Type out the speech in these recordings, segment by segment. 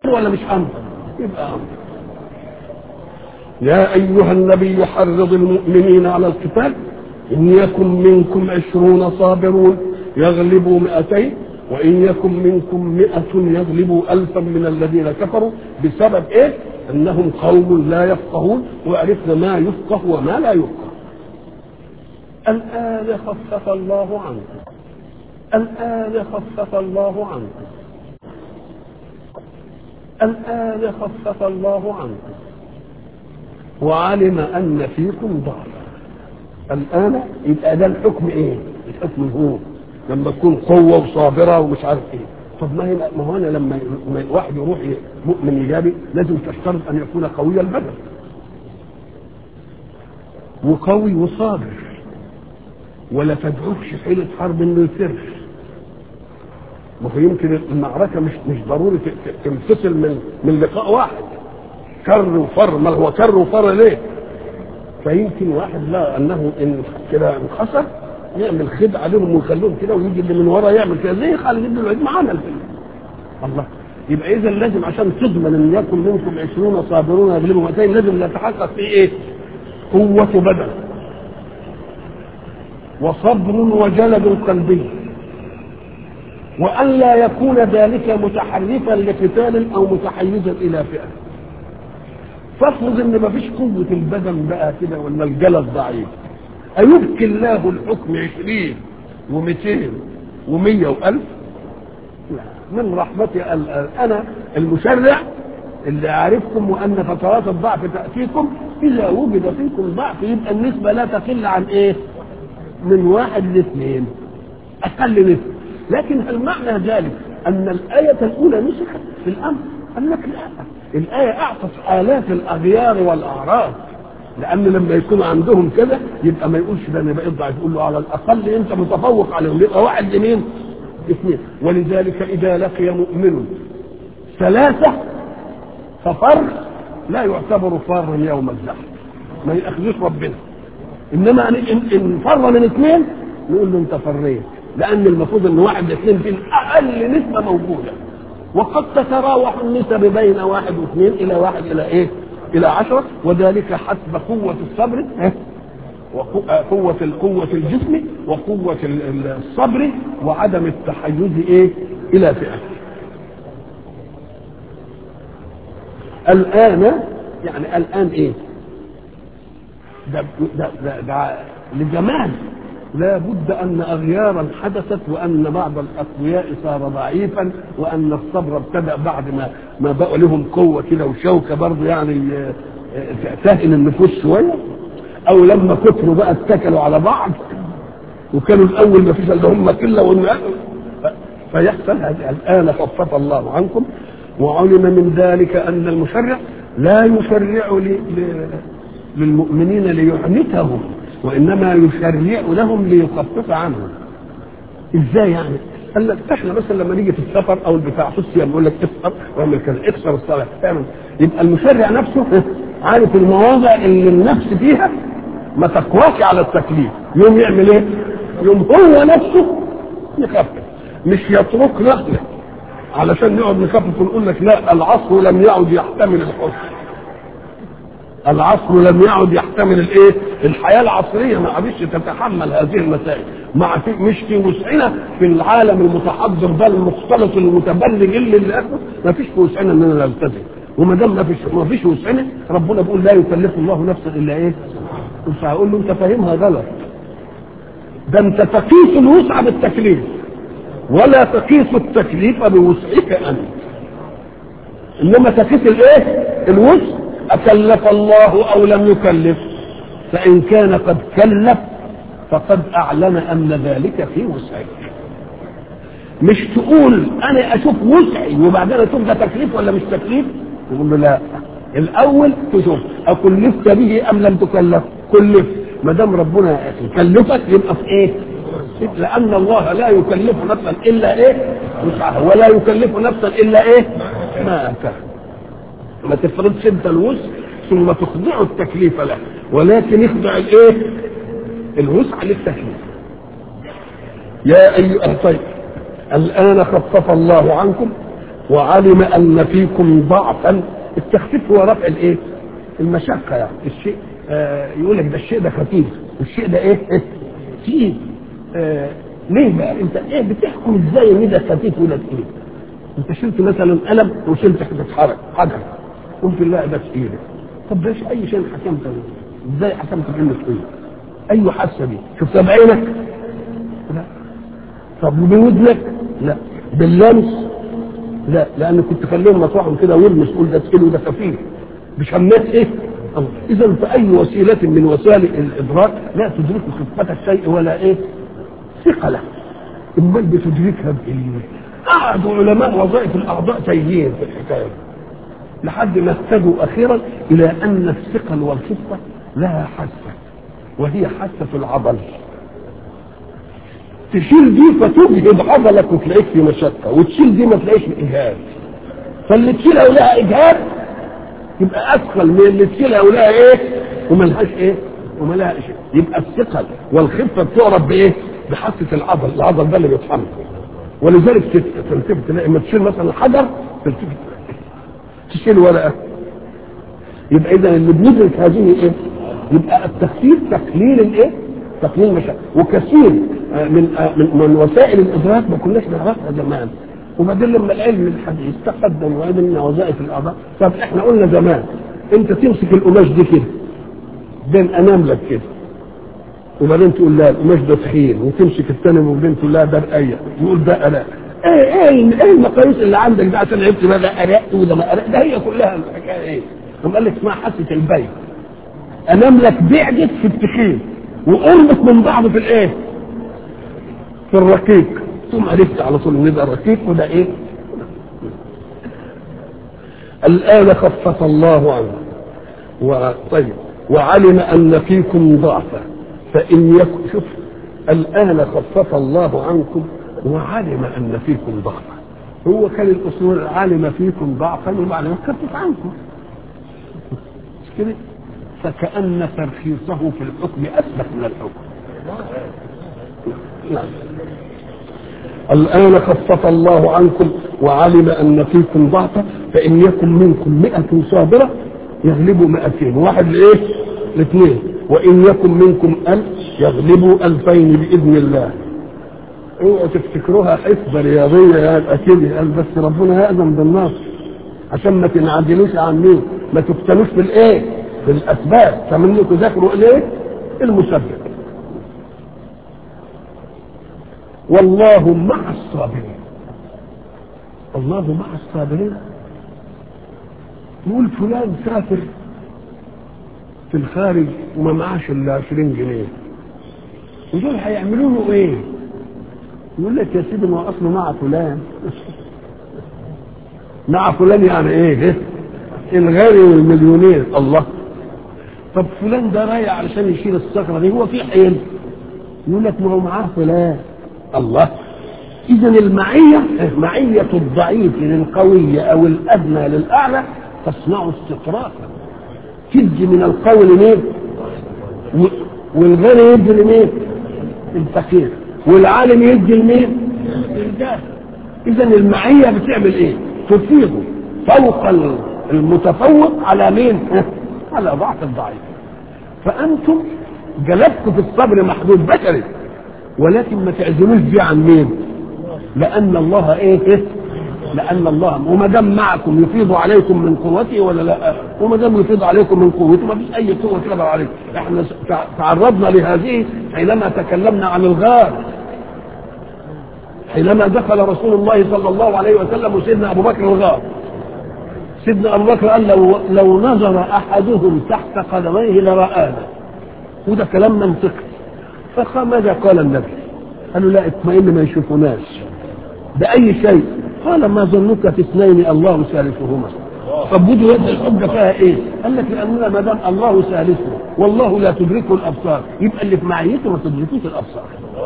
ولا مش امر يبقى امر يا ايها النبي حرض المؤمنين على القتال ان يكن منكم عشرون صابرون يغلبوا مئتين وان يكن منكم مئة يغلبوا الفا من الذين كفروا بسبب ايه انهم قوم لا يفقهون وعرفنا ما يفقه وما لا يفقه الان خفف الله عنكم الان خفف الله عنكم الآن خفف الله عنكم وعلم أن فيكم ضعفا الآن يبقى ده الحكم إيه؟ الحكم هو لما تكون قوة وصابرة ومش عارف إيه طب ما هي ما هو أنا لما واحد يروح مؤمن إيجابي لازم تشترط أن يكون قوي البدن وقوي وصابر ولا تدعوكش حيلة حرب إنه يفر ما هو يمكن المعركة مش مش ضروري تنفصل من من لقاء واحد كر وفر ما هو كر وفر ليه؟ فيمكن واحد لا انه ان كده انخسر يعمل خدعه لهم ويخليهم كده ويجي اللي من ورا يعمل كده زي خالد بن الوليد ما عمل كده الله يبقى اذا لازم عشان تضمن ان يكن منكم 20 صابرون يغلبوا 200 لازم يتحقق في ايه؟ قوة بدن وصبر وجلد قلبي وأن لا يكون ذلك متحرفا لقتال أو متحيزا إلى فئة فافرض ان مفيش قوة البدن بقى كده ولا الجلد ضعيف أيبكي الله الحكم عشرين ومئتين ومية وألف لا من رحمتي أنا المشرع اللي عارفكم وأن فترات الضعف تأتيكم إذا وجد فيكم ضعف يبقى النسبة لا تقل عن إيه؟ من واحد لاثنين أقل نسبة لكن هل معنى ذلك أن الآية الأولى نسخت في الأمر؟ قال لك لا الآية أعطت آلاف الأغيار والأعراض لأن لما يكون عندهم كده يبقى ما يقولش ده أنا بقيت ضعيف يقول له على الأقل أنت متفوق عليهم يبقى واحد لمين؟ اثنين ولذلك إذا لقي مؤمن ثلاثة ففر لا يعتبر فرا يوم الزحف ما يأخذوش ربنا إنما إن إن فر من اثنين نقول له أنت فريت لأن المفروض أن واحد اثنين في أقل نسبة موجودة وقد تتراوح النسب بين واحد واثنين إلى واحد إلى إيه؟ إلى عشرة وذلك حسب قوة الصبر وقوة القوة الجسم وقوة الصبر وعدم التحيز إيه؟ إلى فئة. الآن يعني الآن إيه؟ ده ده ده, ده لزمان لا بد أن أغيارا حدثت وأن بعض الأقوياء صار ضعيفا وأن الصبر ابتدأ بعد ما ما بقى لهم قوة كده وشوكة برضه يعني تهن النفوس شوية أو لما كتروا بقى اتكلوا على بعض وكانوا الأول ما فيش إلا هم كله فيحصل الآن خفف الله عنكم وعلم من ذلك أن المشرع لا يشرع للمؤمنين ليعنتهم وانما يشرع لهم ليخفف عنهم ازاي يعني قال لك احنا مثلا لما نيجي في السفر او البتاع في الصيام يقول لك افطر واعمل كذا اكسر الصلاه اعمل يبقى المشرع نفسه عارف المواضع اللي النفس فيها ما تقواش على التكليف يوم يعمل ايه؟ يوم هو نفسه يخفف مش يترك نقله علشان نقعد نخفف ونقول لك لا العصر لم يعد يحتمل الحسن العصر لم يعد يحتمل الايه الحياه العصريه ما عادش تتحمل هذه المسائل مع في مش في وسعنا في العالم المتحضر ده المختلط المتبلج اللي اللي اخره ما فيش في وسعنا اننا نلتزم وما دام ما فيش ما فيش وسعنا ربنا بيقول لا يكلف الله نفسا الا ايه مش هقول له انت فاهمها غلط ده انت تقيس الوسع بالتكليف ولا تقيس التكليف بوسعك انت انما تقيس الايه الوسع أكلف الله أو لم يكلف فإن كان قد كلف فقد أعلن أن ذلك في وسعك مش تقول أنا أشوف وسعي وبعدين أشوف ده تكليف ولا مش تكليف يقول له لا الأول تشوف أكلفت به أم لم تكلف كلف ما دام ربنا كلفك يبقى في إيه؟ لأن الله لا يكلف نفسا إلا إيه؟ وسعها ولا يكلف نفسا إلا إيه؟ ما أتاها ما تفرضش انت الوسع ثم تخضع التكليف له ولكن اخضع الايه الوسع للتكليف يا ايها طيب الان خفف الله عنكم وعلم ان فيكم ضعفا التخفيف هو رفع الايه المشقه يعني الشيء آه يقول لك ده الشيء ده خفيف والشيء ده ايه إيه؟ تقيل آه ليه بقى انت ايه بتحكم ازاي ان ده خفيف ولا تقيل انت شلت مثلا قلم وشلت حته حرج حجر قلت لا ده تقيل طب ليش اي شيء حكمت ازاي حكمت بانه تقيل اي حاسه دي شفتها بعينك لا طب بودنك لا باللمس لا لان كنت خليهم مطرحهم كده ويلمس يقول ده تقيل وده خفيف بشمات ايه اذا فاي وسيله من وسائل الادراك لا تدرك خفه الشيء ولا ايه ثقله امال بتدركها بايه قعدوا علماء وظائف الاعضاء تايهين في الحكايه لحد ما اهتدوا اخيرا الى ان الثقل والخفه لها حاسه وهي حاسه العضل تشيل دي فتجهد عضلك وتلاقيك في مشقه وتشيل دي ما تلاقيش اجهاد فاللي تشيلها ولها اجهاد يبقى اثقل من اللي تشيلها ولها ايه وملهاش ايه وملهاش شيء يبقى الثقل والخفه بتعرف بايه بحاسه العضل العضل ده اللي بيتحمل ولذلك تلتفت تلاقي لما تشيل مثلا حجر تلتفت تشيل ورقه يبقى اذا اللي بيدرك هذه ايه يبقى التخفيف تقليل الايه تقليل المشاكل وكثير من من, من وسائل الادراك ما كناش نعرفها زمان وبعدين لما العلم الحديث تقدم وعلمنا وظائف الاعضاء طب احنا قلنا زمان انت تمسك القماش دي كده بين اناملك كده وبعدين تقول لا القماش ده تخين وتمسك الثاني وبعدين تقول لا ده رقيق يقول ده ارق ايه ايه ايه المقاييس اللي عندك ده عشان عرفت بقى ده ارق وده ما ارق ده هي كلها الحكايه ايه هم قال لك اسمها حاسه البين اناملك بعدت في التخين وقربت من بعض في الايه في الرقيق ثم عرفت على طول ان ده الرقيق وده ايه الان خفف الله عنه وطيب وعلم ان فيكم ضعفا فان يكن شوف الان خفف الله عنكم وعلم ان فيكم ضعفا هو كان الاصول علم فيكم ضعفا وبعدين خفف عنكم مش كده فكأن ترخيصه في الحكم أثبت من الحكم نعم الآن خفف الله عنكم وعلم أن فيكم ضعفا فإن يكن منكم مئة صابرة يغلبوا مئتين واحد لإيه؟ لاثنين وإن يكن منكم ألف يغلبوا ألفين بإذن الله اوعوا تفتكروها حسبة رياضية يعني أكيد قال بس ربنا يأذن بالنصر عشان ما تنعدلوش عن مين ما تفتنوش بالإيه؟ بالاسباب فمن تذاكروا الايه المسبب والله مع الصابرين الله مع الصابرين يقول فلان سافر في الخارج وما معاش الا 20 جنيه ودول هيعملوا له ايه؟ يقول لك يا سيدي ما اصله مع فلان مع فلان يعني ايه؟ الغني والمليونير الله طب فلان ده رايح علشان يشيل الصخره دي هو في حيل يقول لك ما هو معاه فلان الله اذا المعيه معيه الضعيف للقوي او الادنى للاعلى تصنع استطرافا تدي من القوي لمين والغني يدي لمين الفقير والعالم يدي لمين الجاهل اذا المعيه بتعمل ايه تفيض فوق المتفوق على مين على ضعف الضعيف فانتم جلبتوا في الصبر محدود بشري ولكن ما تعزلوش دي عن مين لان الله ايه, إيه؟ لان الله وما دام معكم يفيض عليكم من قوته ولا لا وما دام يفيض عليكم من قوته ما فيش اي قوه تقدر عليكم احنا تعرضنا لهذه حينما تكلمنا عن الغار حينما دخل رسول الله صلى الله عليه وسلم وسيدنا ابو بكر الغار سيدنا ابو بكر قال لو لو نظر احدهم تحت قدميه لرآنا وده كلام منطقي فماذا قال النبي؟ قال له لا اطمئن ما يشوفوناش بأي شيء قال ما ظنك في اثنين الله ثالثهما طب ودي يد الحجه فيها ايه؟ قال لك لاننا ما دام الله ثالثه والله لا تدركه الابصار يبقى اللي في معيته ما تدركوش الابصار.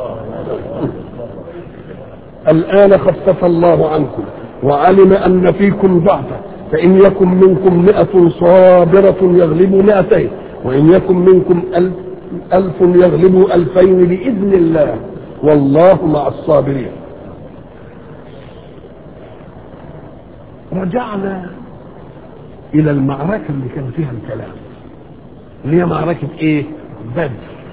الان خفف الله عنكم وعلم ان فيكم ضعفا فإن يكن منكم مئة صابرة يغلبوا مئتين وإن يكن منكم ألف, ألف يغلبوا ألفين بإذن الله والله مع الصابرين رجعنا الى المعركه اللي كان فيها الكلام اللي هي معركه ايه بدر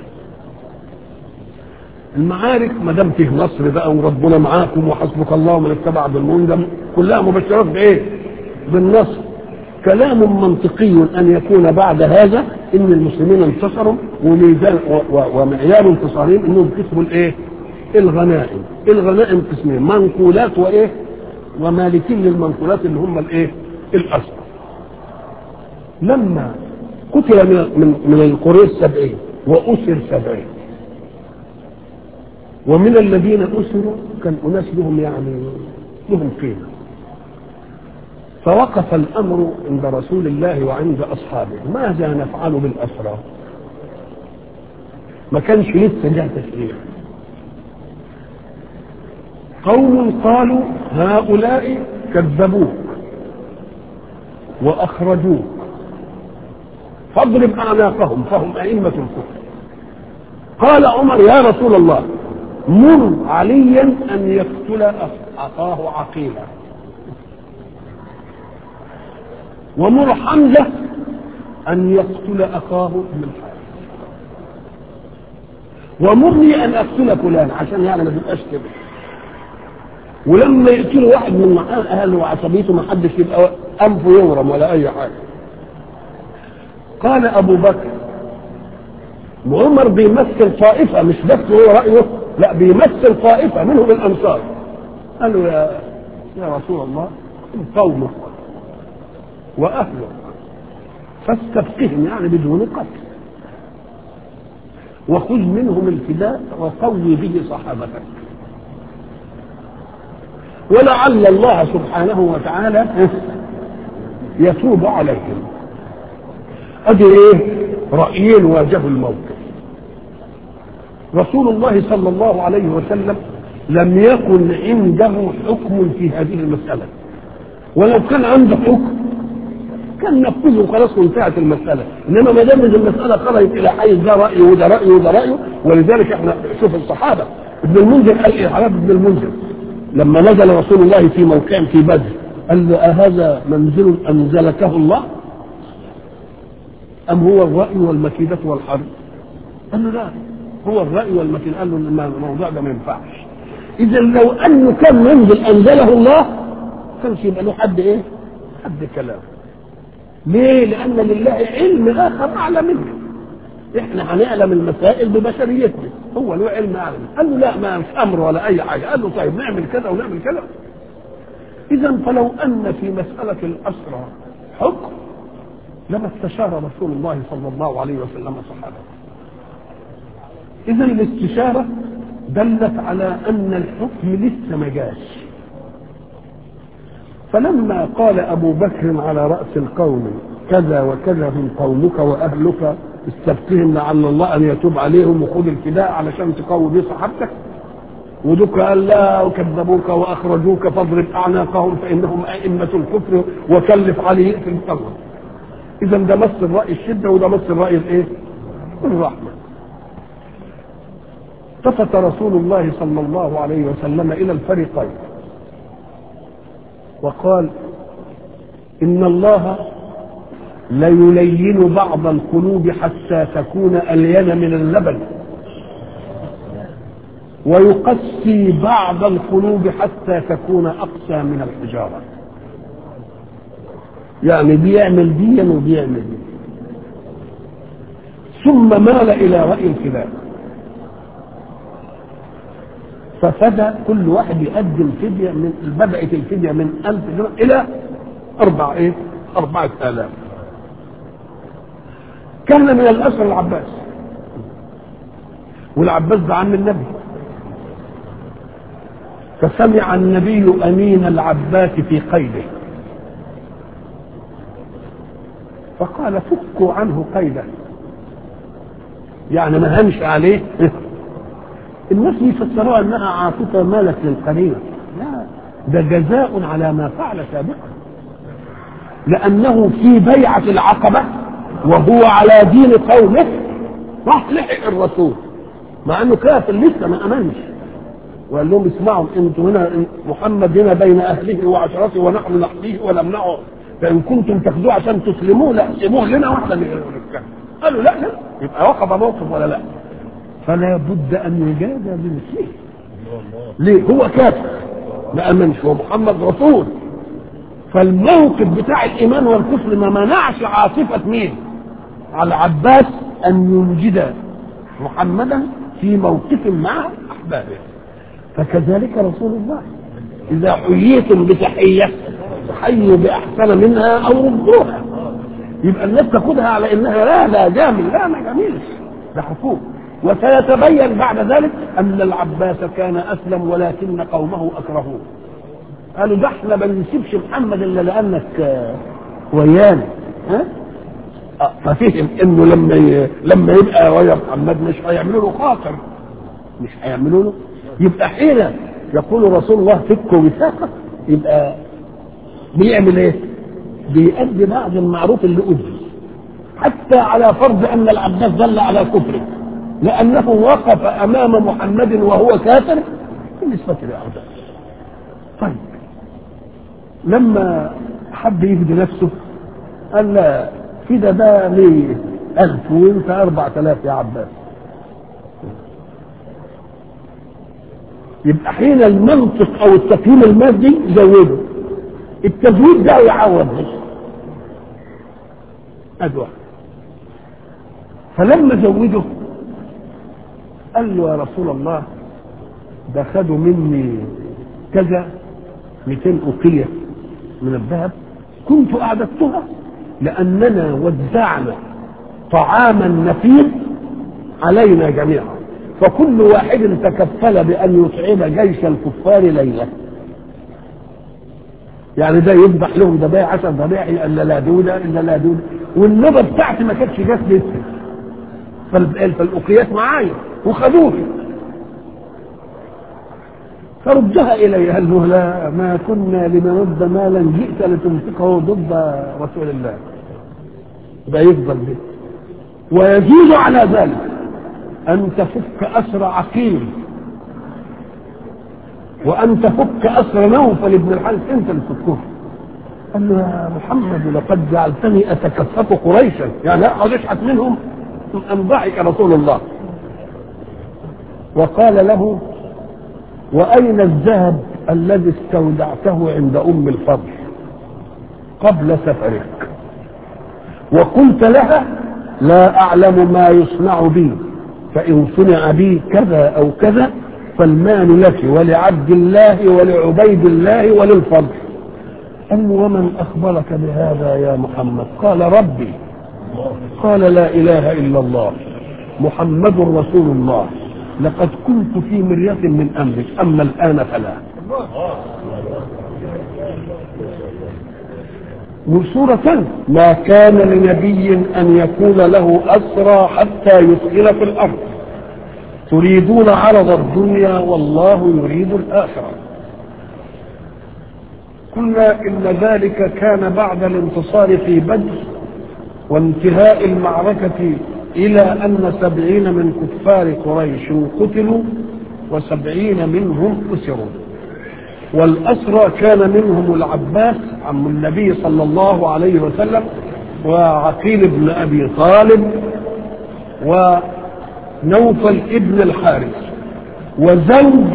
المعارك ما دام فيه نصر بقى وربنا معاكم وحسبك الله ومن اتبع بالمنجم كلها مبشرات بايه بالنصر كلام منطقي ان يكون بعد هذا ان المسلمين انتصروا وميزان ومعيار انتصارهم انهم كسبوا الايه الغنائم الغنائم قسمين منقولات وايه ومالكين للمنقولات اللي هم الايه الاسرى لما قتل من من, من القريش سبعين واسر سبعين ومن الذين اسروا كان اناس لهم يعني لهم قيمه فوقف الامر عند رسول الله وعند اصحابه ماذا نفعل بالاسرى ما كانش لسه جاء تشريع قوم قالوا هؤلاء كذبوك واخرجوك فاضرب اعناقهم فهم ائمه الكفر قال عمر يا رسول الله مر عليا ان يقتل اخاه عقيلا ومر حمزه ان يقتل اخاه ابن الحارث ومرني ان اقتل فلان عشان يعني ما تبقاش كده ولما يقتلوا واحد من اهله وعصبيته ما حدش يبقى انفه يورم ولا اي حاجه قال ابو بكر وعمر بيمثل طائفه مش بس هو رايه لا بيمثل طائفه منهم الانصار قال له يا يا رسول الله قومك واهلك فاستفقهم يعني بدون قتل وخذ منهم الفداء وقوي به صحابتك ولعل الله سبحانه وتعالى يتوب عليهم ادي ايه رايين واجهوا الموقف رسول الله صلى الله عليه وسلم لم يكن عنده حكم في هذه المساله ولو كان عنده حكم كان نفذه خلاص وانتهت المساله انما ما دام المساله خرجت الى حيز ده رايه وده رايه وده رايه ولذلك احنا شوف الصحابه ابن المنذر قال ايه حباب ابن المنذر لما نزل رسول الله في موقع في بدر قال له أهذا منزل أنزلكه الله أم هو الرأي والمكيدة والحرب قال له لا هو الرأي والمكيدة قال له الموضوع ده ما ينفعش إذا لو أنه كان منزل أنزله الله كانش يبقى له حد إيه؟ حد كلام ليه؟ لأن لله علم آخر أعلى منه احنا هنعلم المسائل ببشريتنا هو له علم اعلم قال له لا ما في امر ولا اي حاجه قال له طيب نعمل كذا ونعمل كذا اذا فلو ان في مساله الاسرى حكم لما استشار رسول الله صلى الله عليه وسلم صحابه اذا الاستشاره دلت على ان الحكم لسه ما جاش فلما قال ابو بكر على راس القوم كذا وكذا من قومك واهلك استفتهم لعل الله ان يتوب عليهم وخذ الفداء علشان تقوي بيه صحابتك ودك قال لا وكذبوك واخرجوك فاضرب اعناقهم فانهم ائمه الكفر وكلف عليه في القبر اذا ده مثل راي الشده وده مثل راي الايه؟ الرحمه التفت رسول الله صلى الله عليه وسلم الى الفريقين وقال ان الله ليلين بعض القلوب حتى تكون الين من اللبن ويقسي بعض القلوب حتى تكون اقسى من الحجاره يعني بيعمل ديا وبيعمل دي ثم مال الى راي الكبار ففدى كل واحد يقدم فدية من بدأت الفدية من ألف درهم إلى أربع إيه؟ أربعة آلاف كان من الأسر العباس والعباس ده عم النبي فسمع النبي أمين العباس في قيده فقال فكوا عنه قيده يعني ما همش عليه الناس يفسروها انها عاطفه مالت للقريب لا ده جزاء على ما فعل سابقا لانه في بيعه العقبه وهو على دين قومه راح لحق الرسول مع انه كافر لسه ما امنش وقال لهم اسمعوا انتم هنا محمد هنا بين اهله وعشرته ونحن نحميه ونمنعه فان كنتم تاخذوه عشان تسلموه لا سيبوه لنا واحنا نتكلم قالوا لا لا يبقى وقف موقف ولا لا فلا بد ان يجازى بمثله ليه هو كافر ما امنش ومحمد رسول فالموقف بتاع الايمان والكفر ما منعش عاطفه مين على العباس ان ينجد محمدا في موقف مع احبابه فكذلك رسول الله اذا حييتم بتحيه فحيوا باحسن منها او ردوها يبقى الناس تاخدها على انها لا لا جامل لا ما جميل ده حقوق وسيتبين بعد ذلك ان العباس كان اسلم ولكن قومه اكرهوه قالوا ده احنا ما بنسيبش محمد الا لانك ويانا ها ففهم انه لما ي... لما يبقى ويا محمد مش هيعملوا له خاطر مش هيعملوا له يبقى حين يقول رسول الله فكوا وثاقه يبقى بيعمل ايه؟ بيأدي بعض المعروف اللي أدي حتى على فرض أن العباس دل على كفره لأنه وقف أمام محمد وهو كافر بالنسبة لأعداء طيب لما حب يفدي نفسه قال لا كده ده ليه ألف وانت أربعة آلاف يا عباس يبقى حين المنطق أو التقييم المادي زوده التزويد ده يعوض ده أدوى فلما زوده قال له يا رسول الله ده خدوا مني كذا 200 أوقية من الذهب كنت أعددتها لأننا وزعنا طعاما نفير علينا جميعا فكل واحد تكفل بأن يطعم جيش الكفار ليلة يعني ده يذبح لهم ذبائح عشر ذبائح الا لا دودة الا لا دودة والنبى بتاعتي ما كانتش جات لسه فالاقياس معايا وخدوها فردها الي قال له لا ما كنا لنرد مالا جئت لتنفقه ضد رسول الله ده يفضل به ويزيد على ذلك ان تفك اسر عقيل وان تفك اسر نوفل بن الحارث انت اللي تفكه قال له يا محمد لقد جعلتني اتكفف قريشا يعني اقعد اشحت منهم ان ضحك رسول الله وقال له واين الذهب الذي استودعته عند ام الفضل قبل سفرك وقلت لها لا اعلم ما يصنع بي فان صنع بي كذا او كذا فالمال لك ولعبد الله ولعبيد الله وللفضل قال له ومن اخبرك بهذا يا محمد قال ربي قال لا اله الا الله محمد رسول الله لقد كنت في مرية من امرك اما الان فلا وصورة ما كان لنبي ان يكون له اسرى حتى يسئل في الارض تريدون عرض الدنيا والله يريد الآخرة قلنا إن ذلك كان بعد الانتصار في بدر وانتهاء المعركة إلى أن سبعين من كفار قريش قتلوا وسبعين منهم أسروا والأسرى كان منهم العباس عم النبي صلى الله عليه وسلم وعقيل بن أبي طالب و نوفل ابن الحارث وزوج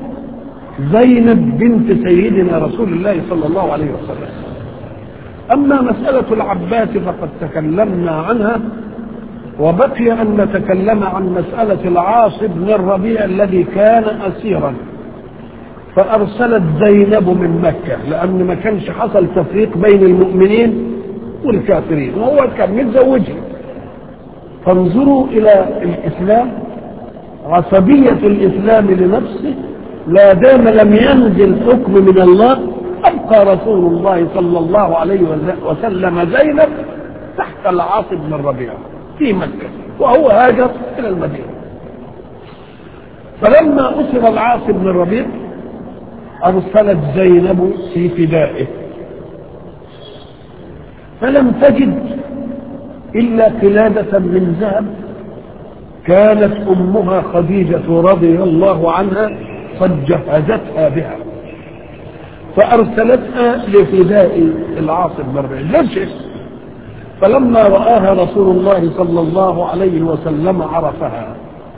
زينب بنت سيدنا رسول الله صلى الله عليه وسلم أما مسألة العباس فقد تكلمنا عنها وبقي أن نتكلم عن مسألة العاص بن الربيع الذي كان أسيرا فأرسلت زينب من مكة لأن ما كانش حصل تفريق بين المؤمنين والكافرين وهو كان متزوجها فانظروا الى الاسلام عصبية الاسلام لنفسه لا دام لم ينزل حكم من الله ابقى رسول الله صلى الله عليه وسلم زينب تحت العاص بن الربيع في مكة وهو هاجر الى المدينة فلما اسر العاص بن الربيع ارسلت زينب في فدائه فلم تجد إلا قلادة من ذهب كانت أمها خديجة رضي الله عنها فجهزتها بها فأرسلتها لفداء العاصم بن ربيع فلما رآها رسول الله صلى الله عليه وسلم عرفها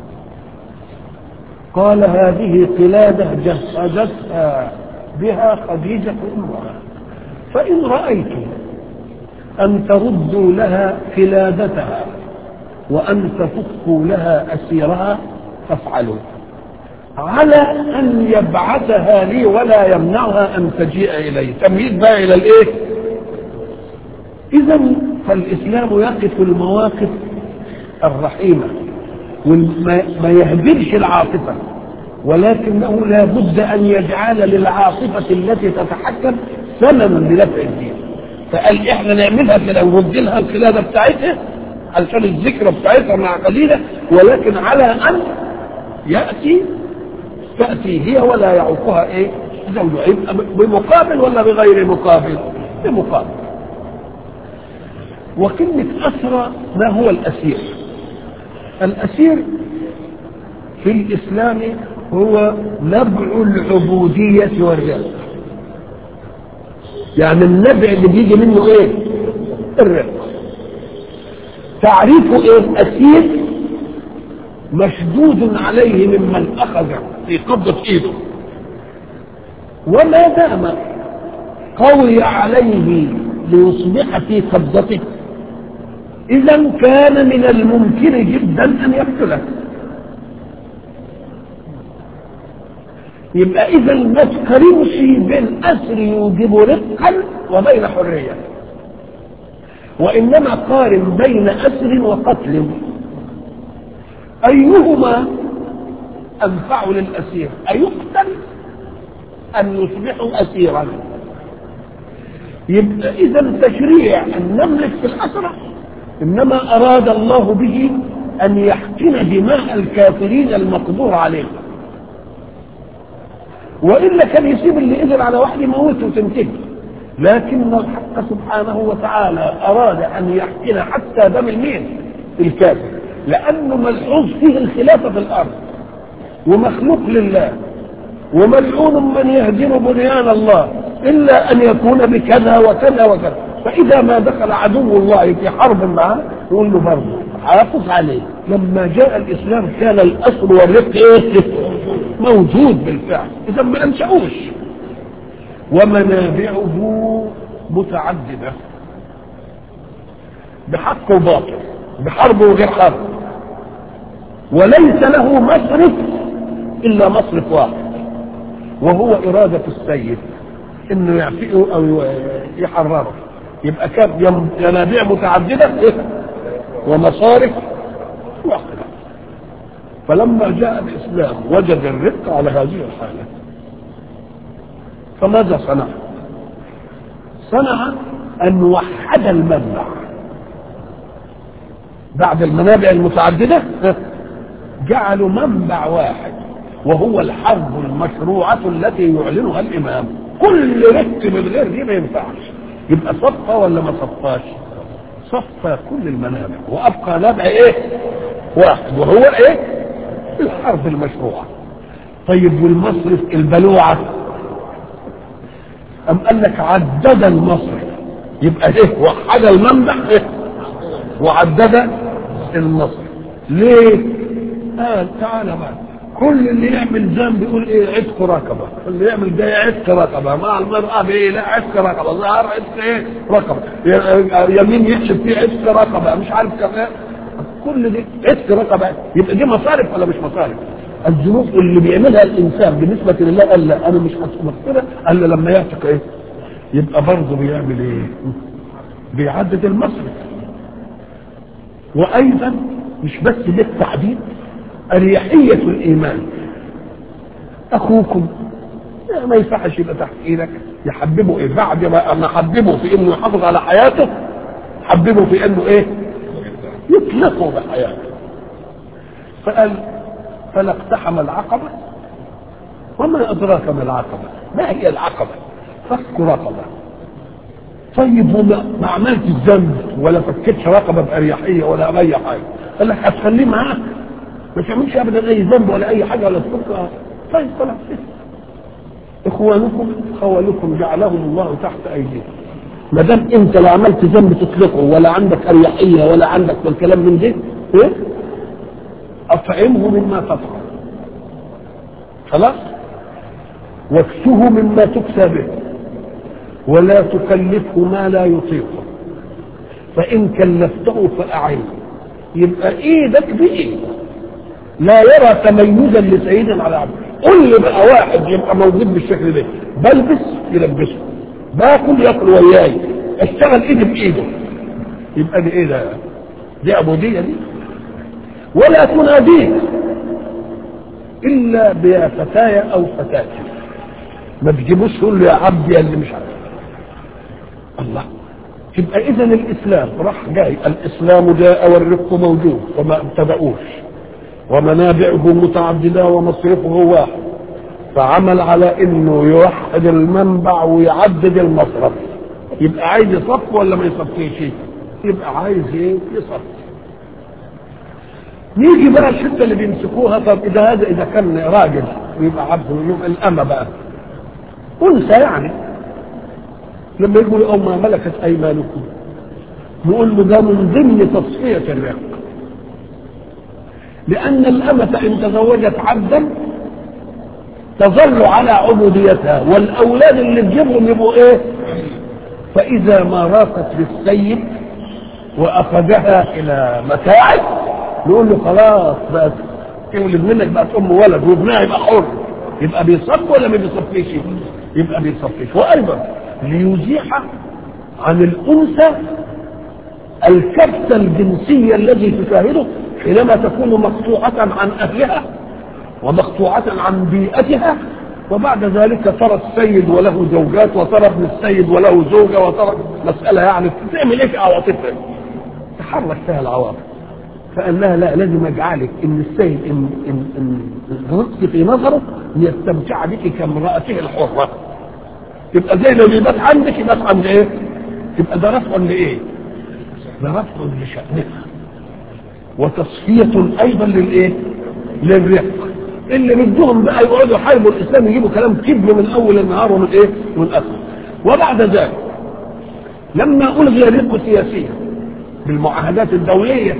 قال هذه قلادة جهزتها بها خديجة أمها فإن رأيتم أن تردوا لها قلادتها وأن تفكوا لها أسيرها فافعلوا على أن يبعثها لي ولا يمنعها أن تجيء إلي تمهيد بقى إلى الإيه إذا فالإسلام يقف المواقف الرحيمة وما يهدرش العاطفة ولكنه لا بد أن يجعل للعاطفة التي تتحكم ثمنا لدفع الدين فقال احنا نعملها كده ونرد لها القلاده بتاعتها علشان الذكرى بتاعتها مع قليله ولكن على ان ياتي تاتي هي ولا يعوقها ايه؟ زوجها يبقى بمقابل ولا بغير مقابل؟ بمقابل وكلمة أسرى ما هو الأسير؟ الأسير في الإسلام هو نبع العبودية والرق يعني النبع اللي بيجي منه ايه الرق تعريفه ايه الاسير مشدود عليه ممن اخذ في قبضة ايده وما دام قوي عليه ليصبح في قبضته اذا كان من الممكن جدا ان يقتله يبقى اذا ما تقارنش بين اسر يوجب رقا وبين حريه وانما قارن بين اسر وقتل ايهما انفع للاسير ايقتل ام يصبح اسيرا يبقى اذا تشريع ان نملك في الاسره انما اراد الله به ان يحقن دماء الكافرين المقدور عليهم والا كان يسيب اللي قدر على واحد يموته وتنتهي لكن الحق سبحانه وتعالى اراد ان يحقن حتى دم المين الكافر لانه ملحوظ فيه الخلافه في الارض ومخلوق لله وملعون من يهدم بنيان الله الا ان يكون بكذا وكذا وكذا فاذا ما دخل عدو الله في حرب معه يقول له برضه حافظ عليه لما جاء الاسلام كان الاسر والرق ايه موجود بالفعل اذا ما انشأوش ومنابعه متعدده بحق وباطل بحرب وغير حرب وليس له مصرف الا مصرف واحد وهو اراده السيد انه يعفئه او يحرره يبقى كان ينابيع متعدده ومصارف واحده فلما جاء الاسلام وجد الرق على هذه الحاله فماذا صنع؟ صنع ان وحد المنبع بعد المنابع المتعدده جعلوا منبع واحد وهو الحرب المشروعة التي يعلنها الإمام كل رق من غير دي ما ينفعش يبقى صفى ولا ما صفاش صفى كل المنابع وأبقى نبع إيه واحد وهو إيه الحرب المشروعة طيب والمصرف البلوعة أم قال لك عدد المصرف يبقى إيه وحد المنبع إيه وعدد المصرف ليه قال تعالى بقى كل اللي يعمل ذنب يقول ايه عتق رقبه اللي يعمل ده عتق رقبه مع المراه بايه لا عتق رقبه ظهر عتق ايه رقبه يمين يحسب فيه عتق رقبه مش عارف كمان كل دي عتق رقبه يبقى دي مصارف ولا مش مصارف الذنوب اللي بيعملها الانسان بالنسبه لله قال لا انا مش مغفره الا لما يعتق ايه يبقى برضه بيعمل ايه بيعدد المصرف وايضا مش بس بالتعديد أريحية الإيمان أخوكم ما ينفعش يبقى تحت إيدك يحببه إيه بعد ما أنا حببه في إنه يحافظ على حياته حببه في إنه إيه يطلقه بحياته فقال فلا اقتحم العقبة وما أدراك ما العقبة ما هي العقبة فك رقبة طيب وما ما عملتش ذنب ولا فكتش رقبة بأريحية ولا أي حاجة قال لك هتخليه معاك ما تعملش ابدا اي ذنب ولا اي حاجه ولا تفك طيب خلاص اخوانكم خولكم جعلهم الله تحت ايديكم ما دام انت لا عملت ذنب تطلقه ولا عندك اريحيه ولا عندك الكلام من ده ايه اطعمه مما تطعم خلاص واكسه مما تكسى به ولا تكلفه ما لا يطيقه فان كلفته فاعنه يبقى ايدك بايده لا يرى تميزا لسيد على عبده قل لي بقى واحد يبقى موجود بالشكل ده بلبس يلبسه باكل ياكل وياي اشتغل ايدي بايده يبقى دي ايه ده دي عبوديه دي ولا تناديك الا بيا فتاي او فتاتي ما تجيبوش تقول له يا عبدي اللي مش عارف الله يبقى اذا الاسلام راح جاي الاسلام جاء والرفق موجود وما ابتدأوش ومنابعه متعددة ومصرفه واحد فعمل على انه يوحد المنبع ويعدد المصرف يبقى عايز يصف ولا ما يصفيش يبقى عايز ايه يصف نيجي بقى الحته اللي بيمسكوها طب اذا هذا اذا كان راجل ويبقى عبد يبقى الامه بقى انثى يعني لما يقول او ما ملكت ايمانكم نقول له ده من ضمن تصفيه الرق لان الامه ان تزوجت عبدا تظل على عبوديتها والاولاد اللي تجيبهم يبقوا ايه فاذا ما راقت بالسيد واخذها الى متاعب نقول له خلاص بقى تولد منك بقى ام ولد وابنها يبقى حر يبقى بيصف ولا ما بيصفيش يبقى بيصفيش وايضا ليزيح عن الانثى الكبسه الجنسيه التي تشاهده حينما تكون مقطوعه عن اهلها ومقطوعة عن بيئتها وبعد ذلك ترى السيد وله زوجات وترى ابن السيد وله زوجة وترى مسألة يعني تعمل ايه في عواطفها تحرك فيها العواطف فقال لها لا لازم اجعلك ان السيد ان ان ان رزقي في نظره يستمتع بك كامرأته الحرة يبقى زي ما بيبات عندك يبات عند ايه؟ يبقى ده رفع لايه؟ ده رفع لشأنها وتصفية ايضا للايه؟ للرق اللي بدهم بقى يقعدوا يحاربوا الاسلام يجيبوا كلام كذب من اول النهار ومن ايه؟ ومن اخر. وبعد ذلك لما الغي الرق سياسيا بالمعاهدات الدوليه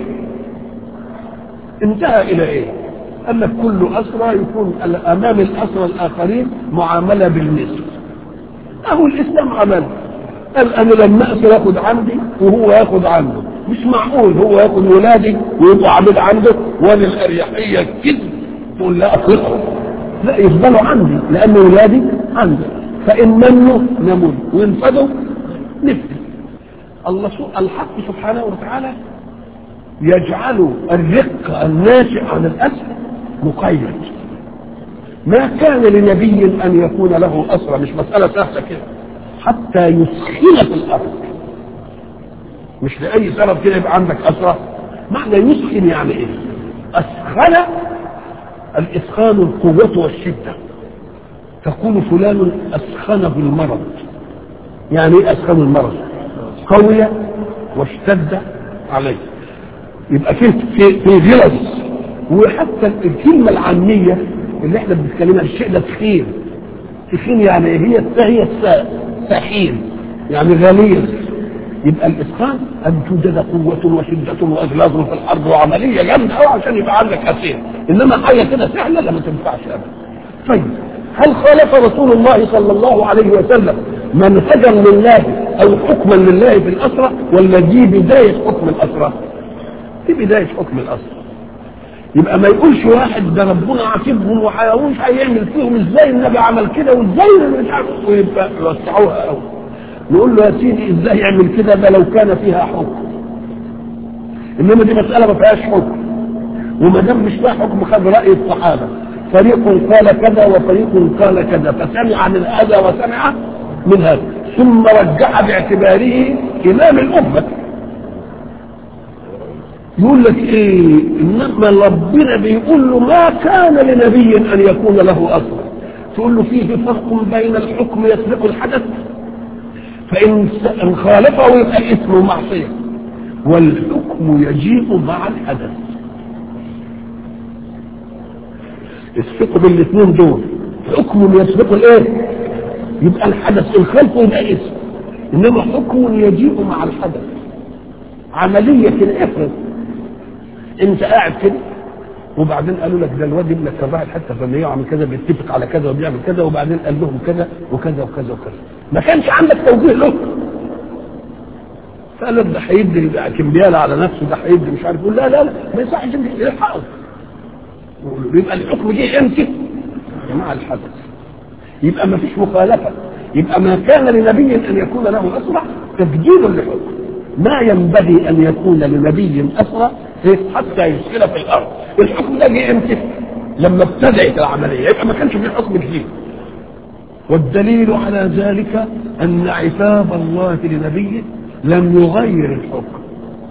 انتهى الى ايه؟ قال لك كل اسرى يكون امام الاسرى الاخرين معامله بالمثل. اهو الاسلام عمل قال انا لما اسر ياخد عندي وهو ياخد عنده مش معقول هو ياخد ولادي ويبقى عبيد عنده وانا الاريحيه كذب تقول لا اطلقه لا يفضلوا عندي لان ولادي عندي فان منوا نمون وان فدوا نفدي الله الحق سبحانه وتعالى يجعل الرق الناشئ عن الاسر مقيد ما كان لنبي ان يكون له اسرى مش مساله سهله كده حتى يسخن في الارض مش لاي سبب كده يبقى عندك اسرى معنى يسخن يعني ايه اسخن الاسخان القوه والشده تقول فلان اسخنه المرض يعني ايه اسخن المرض قوي واشتد عليه يبقى فيه في في غلظ وحتى الكلمه العاميه اللي احنا بنتكلمها الشيء ده تخين تخين يعني ايه هي هي سخين يعني غليظ يبقى الاسخان ان توجد قوه وشده واغلاظ في الارض وعمليه جامده قوي عشان يبقى عندك اسير انما حاجه كده سهله لا ما تنفعش ابدا طيب هل خالف رسول الله صلى الله عليه وسلم منهجا لله او حكما لله في الاسرى ولا دي بدايه حكم الاسرى؟ دي بدايه حكم الاسرى يبقى ما يقولش واحد ده ربنا عاتبهم ومش هيعمل فيهم ازاي النبي عمل كده وازاي مش عارف ويبقى يوسعوها قوي نقول له يا سيدي ازاي يعمل كده ده لو كان فيها حكم انما دي مساله ما فيهاش حكم وما دام مش فيها حكم خد راي الصحابه فريق قال كذا وفريق قال كذا فسمع من هذا وسمع من هذا ثم رجع باعتباره امام الامه يقول لك ايه انما ربنا بيقول له ما كان لنبي ان يكون له اصل تقول له فيه فرق بين الحكم يسبق الحدث فان ان خالفه يبقى اسمه معصيه والحكم يجيء مع الحدث الثقة بالاثنين دول حكم يسبق الايه يبقى الحدث الخلق يبقى اسم انما حكم يجيء مع الحدث عملية كده افرض انت قاعد كده وبعدين قالوا لك ده الواد ابنك كان رايح الحته الفلانيه وعمل كذا بيتفق على كذا وبيعمل كذا وبعدين قال لهم كذا وكذا وكذا وكذا ما كانش عندك توجيه له فقال لك ده هيدي كمبياله على نفسه ده هيدي مش عارف يقول لا لا لا ما يصحش يلحقه يبقى الحكم جه امتى؟ مع الحدث يبقى ما فيش مخالفه يبقى ما كان لنبي ان يكون له اسرع تجديد لحكم ما ينبغي ان يكون لنبي اسرى حتى يسكن في الارض الحكم ده جه امتى؟ لما ابتدأت العمليه يبقى ما كانش في حكم جديد والدليل على ذلك ان عتاب الله لنبيه لم يغير الحكم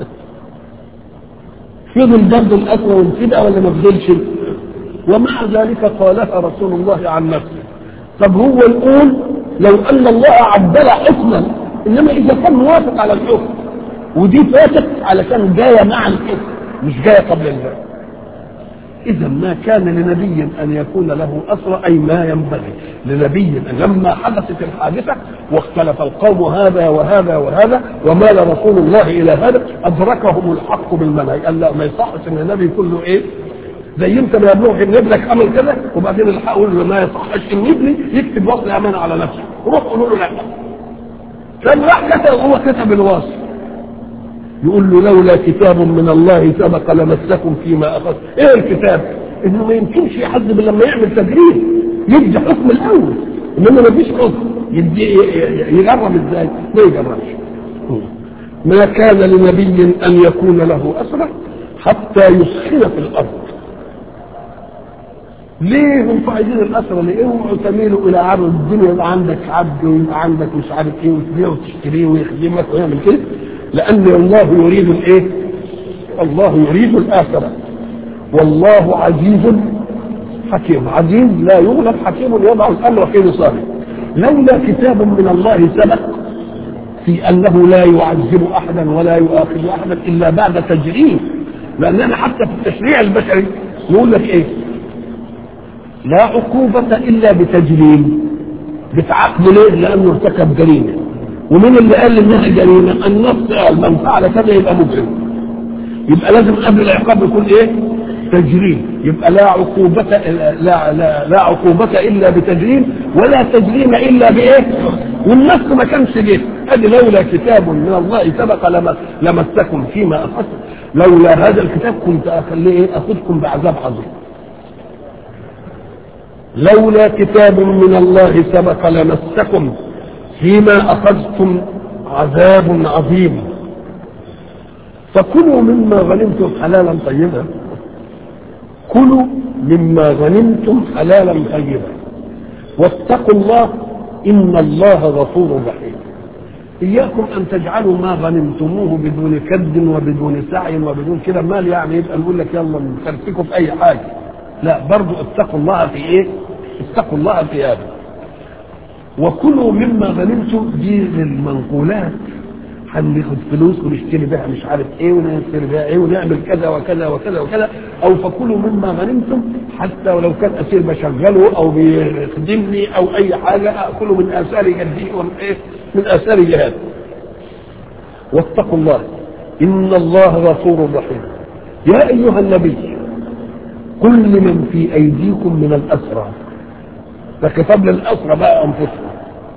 فضل برضه الاسرى والفداء ولا ما فضلش؟ ومع ذلك قالها رسول الله عن نفسه طب هو يقول لو ان الله عدل حكما انما اذا كان موافق على الحكم ودي فاتت علشان جايه مع الحكم مش جايه قبل الله اذا ما كان لنبي ان يكون له اسرى اي ما ينبغي لنبي لما حدثت الحادثه واختلف القوم هذا وهذا وهذا ومال رسول الله الى هذا ادركهم الحق بالمنهج قال لا ما يصحش ان النبي يكون له ايه زي انت ما يبلغ ان ابنك عمل كذا وبعدين الحق يقول له ما يصحش ان ابني يكتب وصل امانه على نفسه روح قولوا له لا كان راح كتب هو كتب الوصل يقول له لولا كتاب من الله سبق لمسكم فيما اخذ ايه الكتاب انه ما يمكنش يحدد لما يعمل تدريب يدي حكم الاول انما ما فيش حكم يدي يجرب ازاي ما يجربش ما كان لنبي ان يكون له اسرى حتى يسخن في الارض ليه هم عايزين الاسرى ليه اوعوا تميلوا الى عرض الدنيا يبقى عندك عبد ويبقى عندك مش عارف ايه وتبيعه وتشتريه ويخدمك ويعمل كده لان الله يريد الايه الله يريد الاخره والله عزيز حكيم عزيز لا يغلب حكيم يضع الامر في نصابه لولا كتاب من الله سبق في انه لا يعذب احدا ولا يؤاخذ احدا الا بعد تجريم لاننا حتى في التشريع البشري نقول لك ايه لا عقوبة إلا بتجريم بتعاقب ليه؟ لأنه ارتكب جريمة ومين اللي قال انها جريمه؟ النص قال من فعل كذا يبقى مجرم يبقى لازم قبل العقاب يكون ايه؟ تجريم يبقى لا عقوبة لا لا لا عقوبة إلا بتجريم ولا تجريم إلا بإيه؟ والنص ما كانش جه ادي لولا كتاب من الله سبق لمس لمسكم فيما أخذتم لولا هذا الكتاب كنت أخليه إيه؟ أخذكم بعذاب عظيم لولا كتاب من الله سبق لمسكم فيما أخذتم عذاب عظيم فكلوا مما غنمتم حلالا طيبا كلوا مما غنمتم حلالا طيبا واتقوا الله إن الله غفور رحيم إياكم أن تجعلوا ما غنمتموه بدون كد وبدون سعي وبدون كده مال يعني يبقى نقول لك يلا نفرتكم في أي حاجة لا برضو اتقوا الله في إيه؟ اتقوا الله في هذا وكلوا مما غنمتم دي للمنقولات هناخد فلوس ونشتري بها مش عارف ايه ونشتري بها ايه ونعمل كذا وكذا وكذا وكذا او فكلوا مما غنمتم حتى ولو كان اسير بشغله او بيخدمني او اي حاجه اكله من اثار جدي ومن ايه من اثار جهاد واتقوا الله ان الله غفور رحيم يا ايها النبي قل لمن في ايديكم من الاسرى ده خطاب للاسرى بقى انفسهم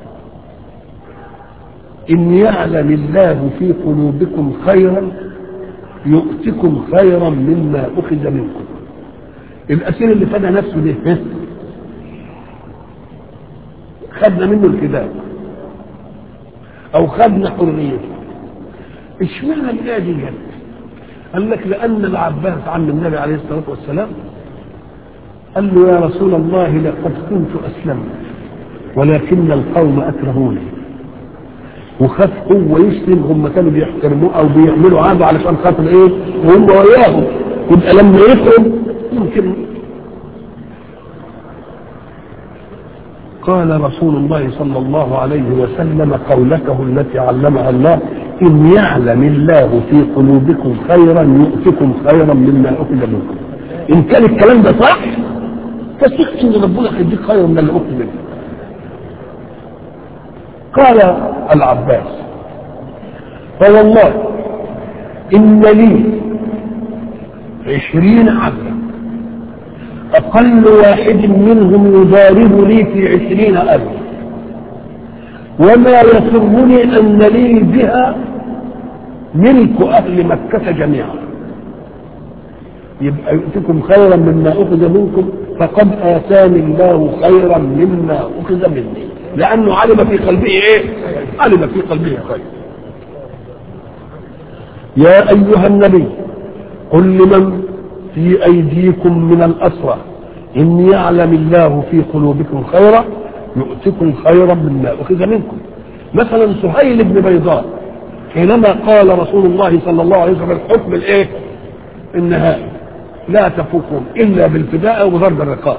إن يعلم الله في قلوبكم خيرا يؤتكم خيرا مما أخذ منكم الأسير اللي فدى نفسه ده خدنا منه الكتاب أو خدنا حريته اشمعنى الآية دي جت؟ قال لك لأن العباس عم النبي عليه الصلاة والسلام قال له يا رسول الله لقد كنت أسلمت ولكن القوم أكرهوني وخاف هو يسلم هم كانوا بيحترموه او بيعملوا عاده علشان خاطر ايه وهم وياهم يبقى لما يخرج يمكن قال رسول الله صلى الله عليه وسلم قولته التي علمها الله إن يعلم الله في قلوبكم خيرا يؤتكم خيرا مما أخذ منكم إن كان الكلام ده صح تثق ان ربنا هيديك خير من اللي اخذ منك قال العباس فوالله ان لي عشرين عبدا اقل واحد منهم يضارب لي في عشرين الف وما يسرني ان لي بها ملك اهل مكه جميعا يبقى يؤتكم خيرا مما اخذ منكم فقد اتاني الله خيرا مما اخذ مني لانه علم في قلبه ايه علم في قلبه خير يا ايها النبي قل لمن في ايديكم من الاسرى ان يعلم الله في قلوبكم خيرا يؤتكم خيرا مما اخذ منكم مثلا سهيل بن بيضاء حينما قال رسول الله صلى الله عليه وسلم الحكم الايه النهائي لا تفوقون الا بالفداء وضرب الرقاب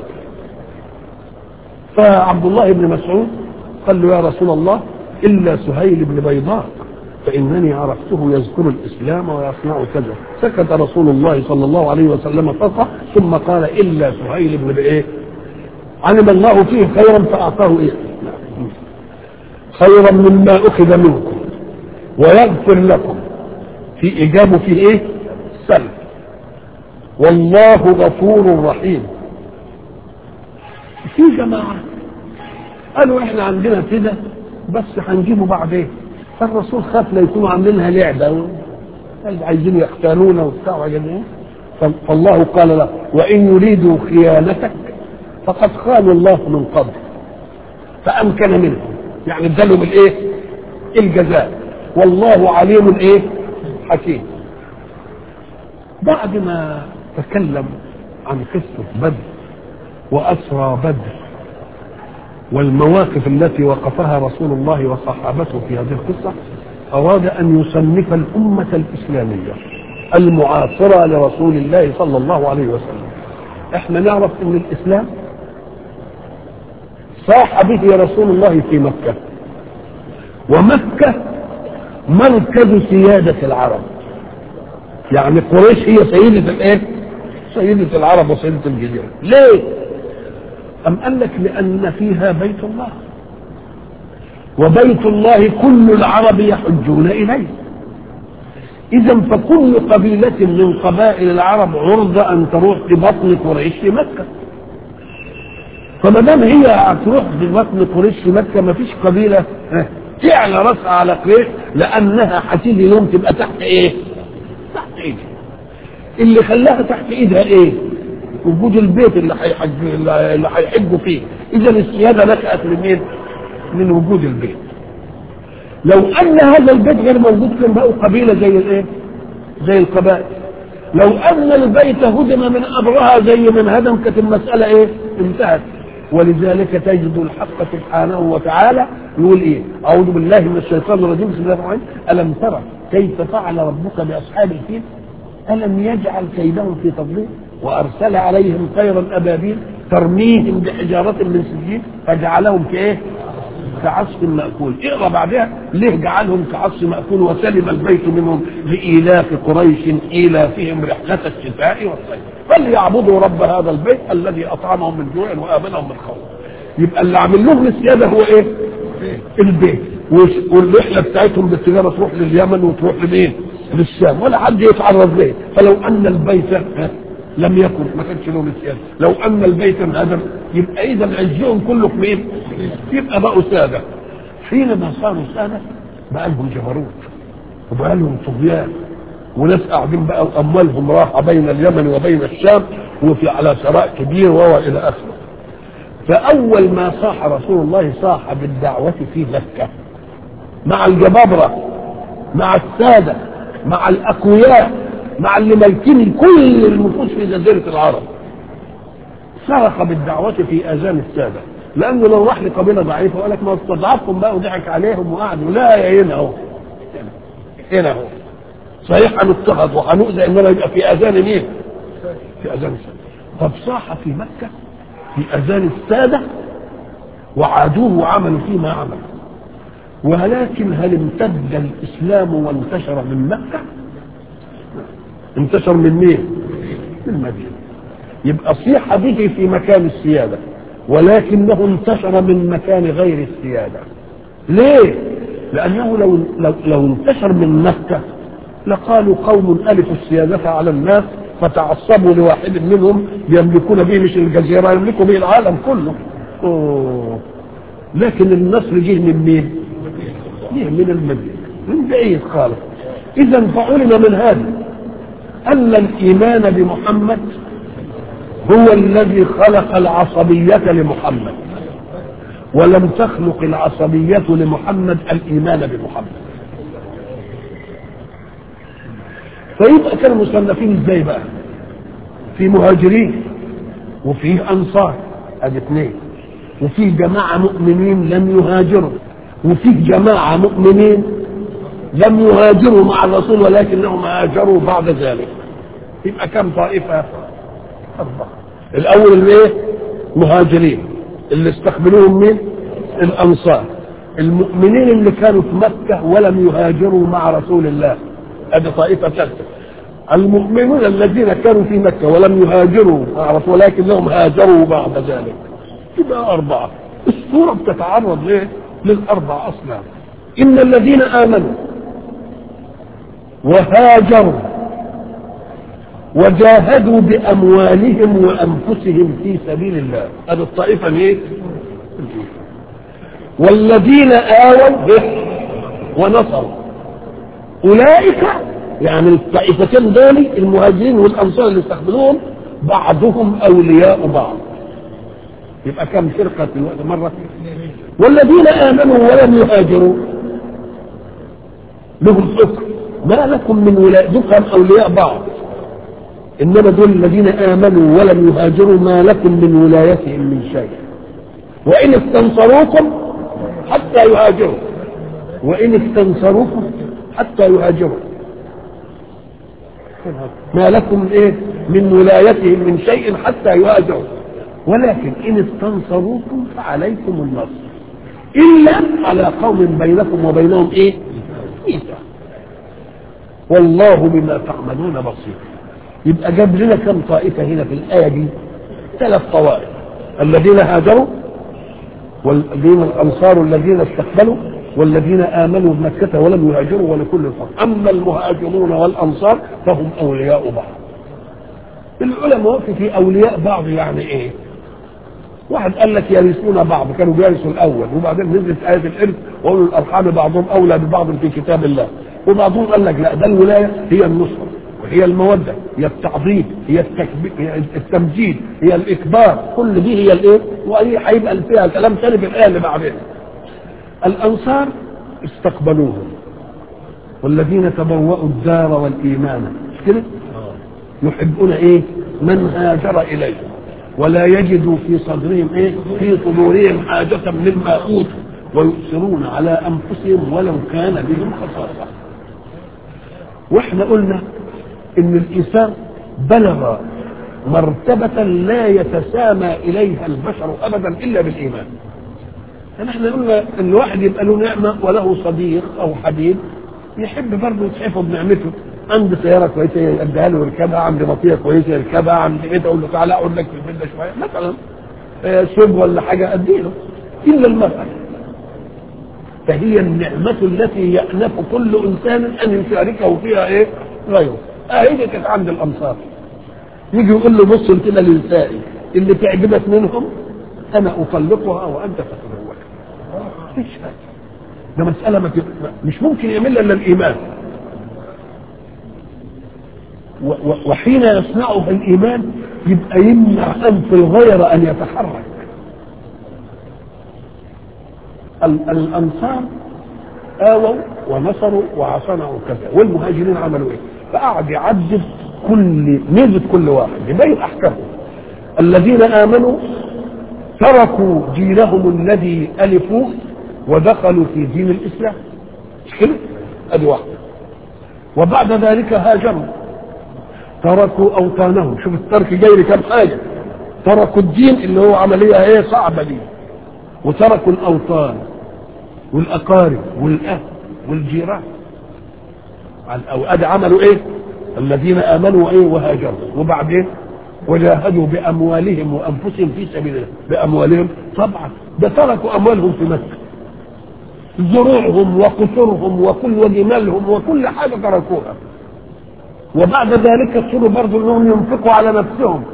فعبد الله بن مسعود قال له يا رسول الله الا سهيل بن بيضاء فانني عرفته يذكر الاسلام ويصنع كذا سكت رسول الله صلى الله عليه وسلم فتره ثم قال الا سهيل بن ايه علم الله فيه خيرا فاعطاه ايه خيرا مما اخذ منكم ويغفر لكم في اجابه في ايه سلم والله غفور رحيم في جماعة قالوا احنا عندنا كده بس هنجيبه بعدين فالرسول خاف لا يكونوا عاملينها لعبة عايزين يختالونا وبتاع وجنين فالله قال له وإن يريدوا خيانتك فقد خانوا الله من قبل فأمكن منهم يعني ادالهم الايه الجزاء والله عليم ايه حكيم بعد ما تكلم عن قصة بدر وأسرى بدر والمواقف التي وقفها رسول الله وصحابته في هذه القصة أراد أن يصنف الأمة الإسلامية المعاصرة لرسول الله صلى الله عليه وسلم احنا نعرف ان الإسلام صاح به رسول الله في مكة ومكة مركز سيادة العرب يعني قريش هي سيدة الايه سيدة العرب وسيدة الجزيرة ليه أم قال لك لأن فيها بيت الله وبيت الله كل العرب يحجون إليه إذا فكل قبيلة من قبائل العرب عرضة أن تروح في بطن قريش في مكة فما دام هي هتروح في بطن قريش في مكة ما فيش قبيلة تعلى راسها على قريش لأنها هتيجي يوم تبقى تحت إيه؟ تحت إيدها اللي خلاها تحت إيدها إيه؟ وجود البيت اللي هيحج اللي هيحجوا فيه اذا السياده نشات من مين؟ من وجود البيت لو ان هذا البيت غير موجود كان بقوا قبيله زي الايه؟ زي القبائل لو ان البيت هدم من ابرها زي من هدم كانت المساله ايه؟ انتهت ولذلك تجد الحق سبحانه وتعالى يقول ايه؟ اعوذ بالله من الشيطان الرجيم بسم الله الرحمن الرحيم الم ترى كيف فعل ربك باصحاب الفيل؟ الم يجعل كيدهم في تضليل؟ وارسل عليهم طيرا ابابيل ترميهم بحجاره من سجين فجعلهم كايه؟ كعصف مأكول اقرا بعدها ليه جعلهم كعصف مأكول وسلم البيت منهم لإيلاف قريش إيلافهم رحلة الشتاء والصيف فليعبدوا رب هذا البيت الذي أطعمهم من جوع وآمنهم من خوف يبقى اللي عامل لهم السيادة هو إيه؟ البيت والرحلة بتاعتهم بالتجارة تروح لليمن وتروح لمين؟ للشام ولا حد يتعرض ليه فلو أن البيت لم يكن ما كانش لهم السيادة لو أن البيت انهدم يبقى إذا عزهم كله في مين؟ يبقى بقوا سادة حينما صاروا سادة بقى لهم جبروت وبقى لهم طغيان وناس قاعدين بقى وأموالهم راحة بين اليمن وبين الشام وفي على ثراء كبير وهو إلى آخره فأول ما صاح رسول الله صاح بالدعوة في مكة مع الجبابرة مع السادة مع الأقوياء مع اللي مالكين كل النفوس في جزيرة العرب صرخ بالدعوة في آذان السادة لأنه لو راح لقبيلة ضعيفة وقال لك ما استضعفهم بقى وضحك عليهم وقعدوا لا يا هنا أهو هنا أهو صحيح هنضطهد وهنؤذى إنما يبقى في آذان مين؟ في آذان السادة طب صاح في مكة في أذان السادة وعادوه وعملوا فيه ما عملوا ولكن هل امتد الإسلام وانتشر من مكة؟ انتشر من مين؟ من المدينة يبقى صيح به في مكان السيادة ولكنه انتشر من مكان غير السيادة ليه؟ لأنه لو, لو, لو انتشر من مكة لقالوا قوم ألفوا السيادة على الناس فتعصبوا لواحد منهم يملكون به مش الجزيرة يملكوا به العالم كله أوه. لكن النصر جه من مين؟ جه من المدينة من بعيد خالص إذا فعلم من هذا أن الإيمان بمحمد هو الذي خلق العصبية لمحمد ولم تخلق العصبية لمحمد الإيمان بمحمد فيبقى كانوا مصنفين ازاي بقى في مهاجرين وفيه انصار ادي اثنين وفي جماعة مؤمنين لم يهاجروا وفيه جماعة مؤمنين لم يهاجروا مع الرسول ولكنهم هاجروا بعد ذلك يبقى كم طائفة أربعة الأول الايه مهاجرين اللي استقبلوهم مين الأنصار المؤمنين اللي كانوا في مكة ولم يهاجروا مع رسول الله هذه طائفة ثالثة المؤمنون الذين كانوا في مكة ولم يهاجروا مع رسول ولكنهم هاجروا بعد ذلك يبقى أربعة السورة بتتعرض ليه للأربع أصناف إن الذين آمنوا وهاجروا وجاهدوا بأموالهم وأنفسهم في سبيل الله هذه الطائفة ايه والذين آووا به ونصروا أولئك يعني الطائفتين دول المهاجرين والأنصار اللي استقبلوهم بعضهم أولياء بعض يبقى كم فرقة في الوقت مرة والذين آمنوا ولم يهاجروا لهم حكم ما لكم من ولاء دول أولياء بعض إنما دول الذين آمنوا ولم يهاجروا ما لكم من ولايتهم من شيء وإن استنصروكم حتى يهاجروا وإن استنصروكم حتى يهاجروا ما لكم إيه من ولايتهم من شيء حتى يهاجروا ولكن إن استنصروكم فعليكم النصر إلا على قوم بينكم وبينهم إيه ميثاق والله بما تعملون بصير يبقى جاب لنا كم طائفة هنا في الآية دي ثلاث طوائف الذين هاجروا والذين الأنصار الذين استقبلوا والذين آمنوا بمكة ولم يهاجروا ولكل الفضل أما المهاجرون والأنصار فهم أولياء بعض العلماء في أولياء بعض يعني إيه واحد قال لك يرثون بعض كانوا بيرثوا الأول وبعدين نزلت آية الإرث وأولو الأرحام بعضهم أولى ببعض في كتاب الله وبعضهم قال لك لا ده الولاية هي النصرة وهي المودة هي التعظيم هي التكبير هي التمجيد هي الإكبار كل دي هي الإيه وهي هيبقى فيها كلام ثاني في الآية اللي بعدين الأنصار استقبلوهم والذين تبوأوا الدار والإيمان مش كده؟ يحبون إيه؟ من هاجر إليهم ولا يجدوا في صدرهم إيه؟ في صدورهم حاجة مما أوتوا ويؤثرون على أنفسهم ولو كان بهم خصاصة واحنا قلنا ان الايثار بلغ مرتبة لا يتسامى اليها البشر ابدا الا بالايمان يعني احنا قلنا ان واحد يبقى له نعمة وله صديق او حبيب يحب برضه يتحفظ بنعمته عندي سيارة كويسة يديها له يركبها عندي بطيئة كويسة يركبها عندي بيت اقول له تعالى اقول لك في البيت ده شوية مثلا سب ولا حاجة اديله الا المرأة فهي النعمة التي يأنف كل إنسان أن يشاركه فيها إيه؟ غيره. أهي كانت عند الأنصار. يجي يقول له بص كده للسائل اللي تعجبك منهم أنا أطلقها وأنت تتزوجها. مفيش حاجة. ده مسألة ما مش ممكن يعملها إلا الإيمان. وحين يصنعه الإيمان يبقى يمنع أنف الغير أن يتحرك. الانصار اووا ونصروا وصنعوا كذا والمهاجرين عملوا ايه؟ فقعد يعدد كل نسبة كل واحد يبين احكامهم الذين امنوا تركوا دينهم الذي الفوه ودخلوا في دين الاسلام مش كده؟ ادي واحد وبعد ذلك هاجروا تركوا اوطانهم شوف الترك جاي لكم حاجه تركوا الدين اللي هو عمليه ايه صعبه دي وتركوا الاوطان والاقارب والاهل والجيران او ادي عملوا ايه الذين امنوا ايه وهاجروا وبعدين وجاهدوا باموالهم وانفسهم في سبيل الله باموالهم طبعا ده تركوا اموالهم في مكه زروعهم وقصورهم وكل وجمالهم وكل حاجه تركوها وبعد ذلك اضطروا برضه انهم ينفقوا على نفسهم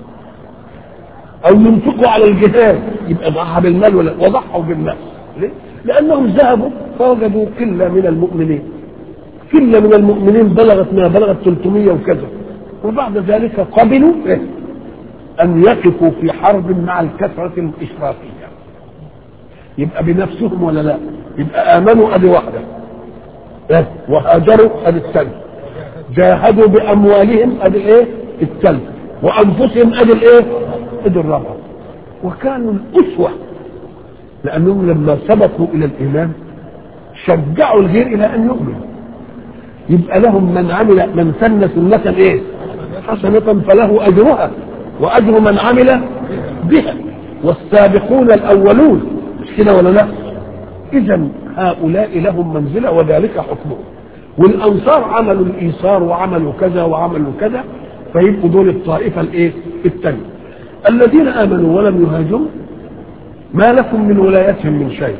او ينفقوا على الجهاد يبقى ضحى بالمال ولا وضحوا بالمال ليه؟ لانهم ذهبوا فوجدوا قله من المؤمنين قله من المؤمنين بلغت ما بلغت 300 وكذا وبعد ذلك قبلوا إيه؟ ان يقفوا في حرب مع الكثره الاشرافيه يبقى بنفسهم ولا لا يبقى امنوا ادي واحده إيه؟ وهاجروا ادي الثانيه جاهدوا باموالهم ادي الايه الثالثه وانفسهم ادي الايه ادي الرابعه وكانوا الاسوه لانهم لما سبقوا الى الايمان شجعوا الغير الى ان يؤمن يبقى لهم من عمل من سن سنه ايه حسنه فله اجرها واجر من عمل بها والسابقون الاولون مش كده ولا لا اذا هؤلاء لهم منزله وذلك حكمهم والانصار عملوا الايثار وعملوا كذا وعملوا كذا فيبقوا دول الطائفه الايه الثانيه الذين امنوا ولم يهاجروا ما لكم من ولايتهم من شيء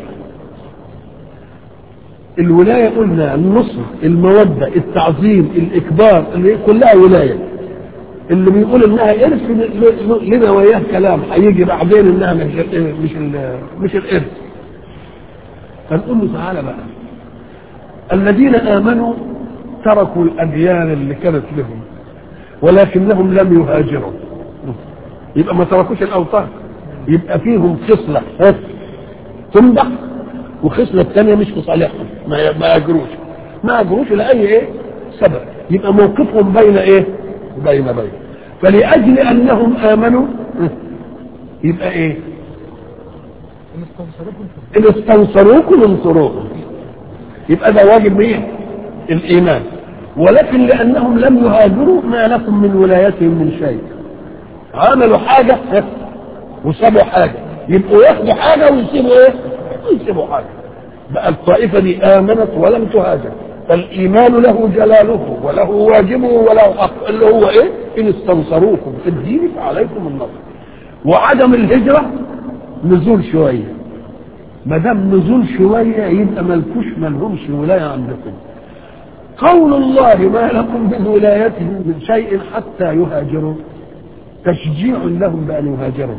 الولايه قلنا النصر الموده التعظيم الاكبار اللي كلها ولايه اللي بيقول انها ارث لنا وياه كلام هيجي بعدين انها مش مش مش الارث فنقول له تعالى بقى الذين امنوا تركوا الاديان اللي كانت لهم ولكنهم لم يهاجروا يبقى ما تركوش الاوطان يبقى فيهم خصله تمدح وخصله الثانيه مش في صالحهم ما ما اجروش ما اجروش لاي ايه سبب يبقى موقفهم بين ايه بين بين فلاجل انهم امنوا يبقى ايه ان استنصروكم انصروهم يبقى ده واجب ايه الايمان ولكن لانهم لم يهاجروا ما لكم من ولايتهم من شيء عملوا حاجه وسابوا حاجه يبقوا ياخدوا حاجه ويسيبوا ايه ويسيبوا حاجه بقى الطائفه دي امنت ولم تهاجر فالايمان له جلاله وله واجبه وله حق اللي هو ايه ان استنصروكم في الدين فعليكم النصر وعدم الهجره نزول شويه ما دام نزول شويه يبقى ملكوش ملهمش ولايه عندكم قول الله ما لكم من ولايته من شيء حتى يهاجروا تشجيع لهم بان يهاجروا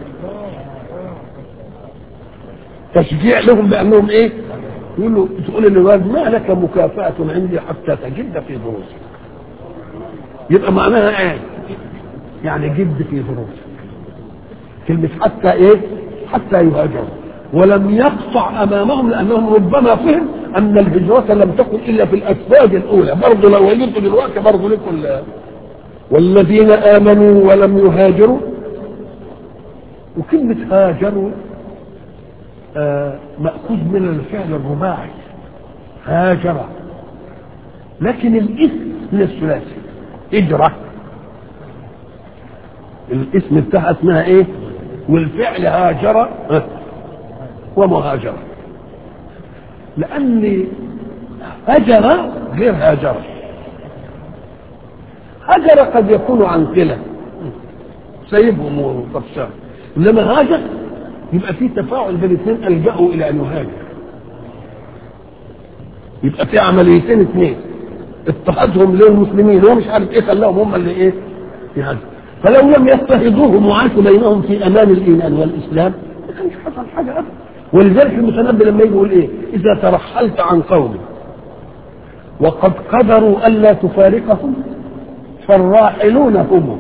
تشجيع لهم بانهم ايه يقول له تقول للوالد ما لك مكافأة عندي حتى تجد في دروسك يبقى معناها ايه يعني جد في دروسك كلمة حتى ايه حتى يهاجروا ولم يقطع امامهم لانهم ربما فهم ان الهجرة لم تكن الا في الاسباب الاولى برضه لو هجرت دلوقتي برضه لكم والذين امنوا ولم يهاجروا وكلمة هاجروا آه مأخوذ من الفعل الرباعي هاجر لكن الاسم من الثلاثي هجرة الاسم بتاعها اسمها ايه والفعل هاجر ومهاجرة لأن هجر غير هاجر هجر قد يكون عن كلا سيبهم وطفشان إنما هاجر يبقى في تفاعل بين الاثنين الجأوا الى ان يهاجر يبقى في عمليتين اثنين اضطهادهم للمسلمين هو مش عارف ايه خلاهم هم اللي ايه يهاجروا فلو لم يضطهدوهم وعاشوا بينهم في امان الايمان والاسلام ما كانش حصل حاجه ابدا ولذلك المتنبي لما يجي يقول ايه اذا ترحلت عن قوم وقد قدروا الا تفارقهم فالراحلون هم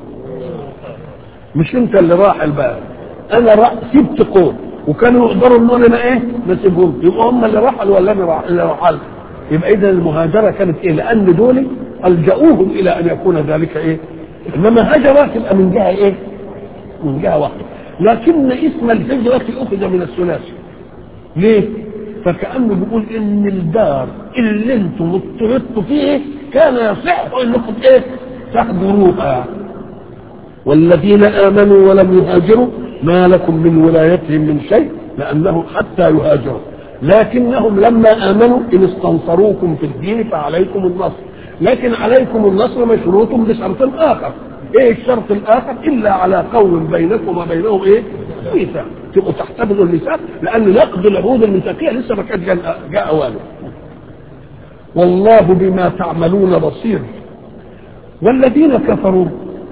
مش انت اللي راحل بقى انا رأ... سبت قوم وكانوا يقدروا ان انا ايه ما سيبهم يبقى هم اللي رحلوا ولا انا اللي رحلت يبقى اذا المهاجره كانت ايه لان دول الجأوهم الى ان يكون ذلك ايه انما هجره تبقى من جهه ايه من جهه واحده لكن اسم الهجره اخذ من الثلاثي ليه فكانه بيقول ان الدار اللي انتم اضطردتوا فيه كان يصح انكم ايه تحضروها والذين امنوا ولم يهاجروا ما لكم من ولايتهم من شيء لأنه حتى يهاجروا لكنهم لما آمنوا إن استنصروكم في الدين فعليكم النصر لكن عليكم النصر مشروط بشرط آخر ايه الشرط الاخر الا على قوم بينكم وبينهم ايه ميثاق تبقوا تحتفظوا الميثاق لان نقض العهود الميثاقيه لسه ما كانت جاء جاء اوانه والله بما تعملون بصير والذين كفروا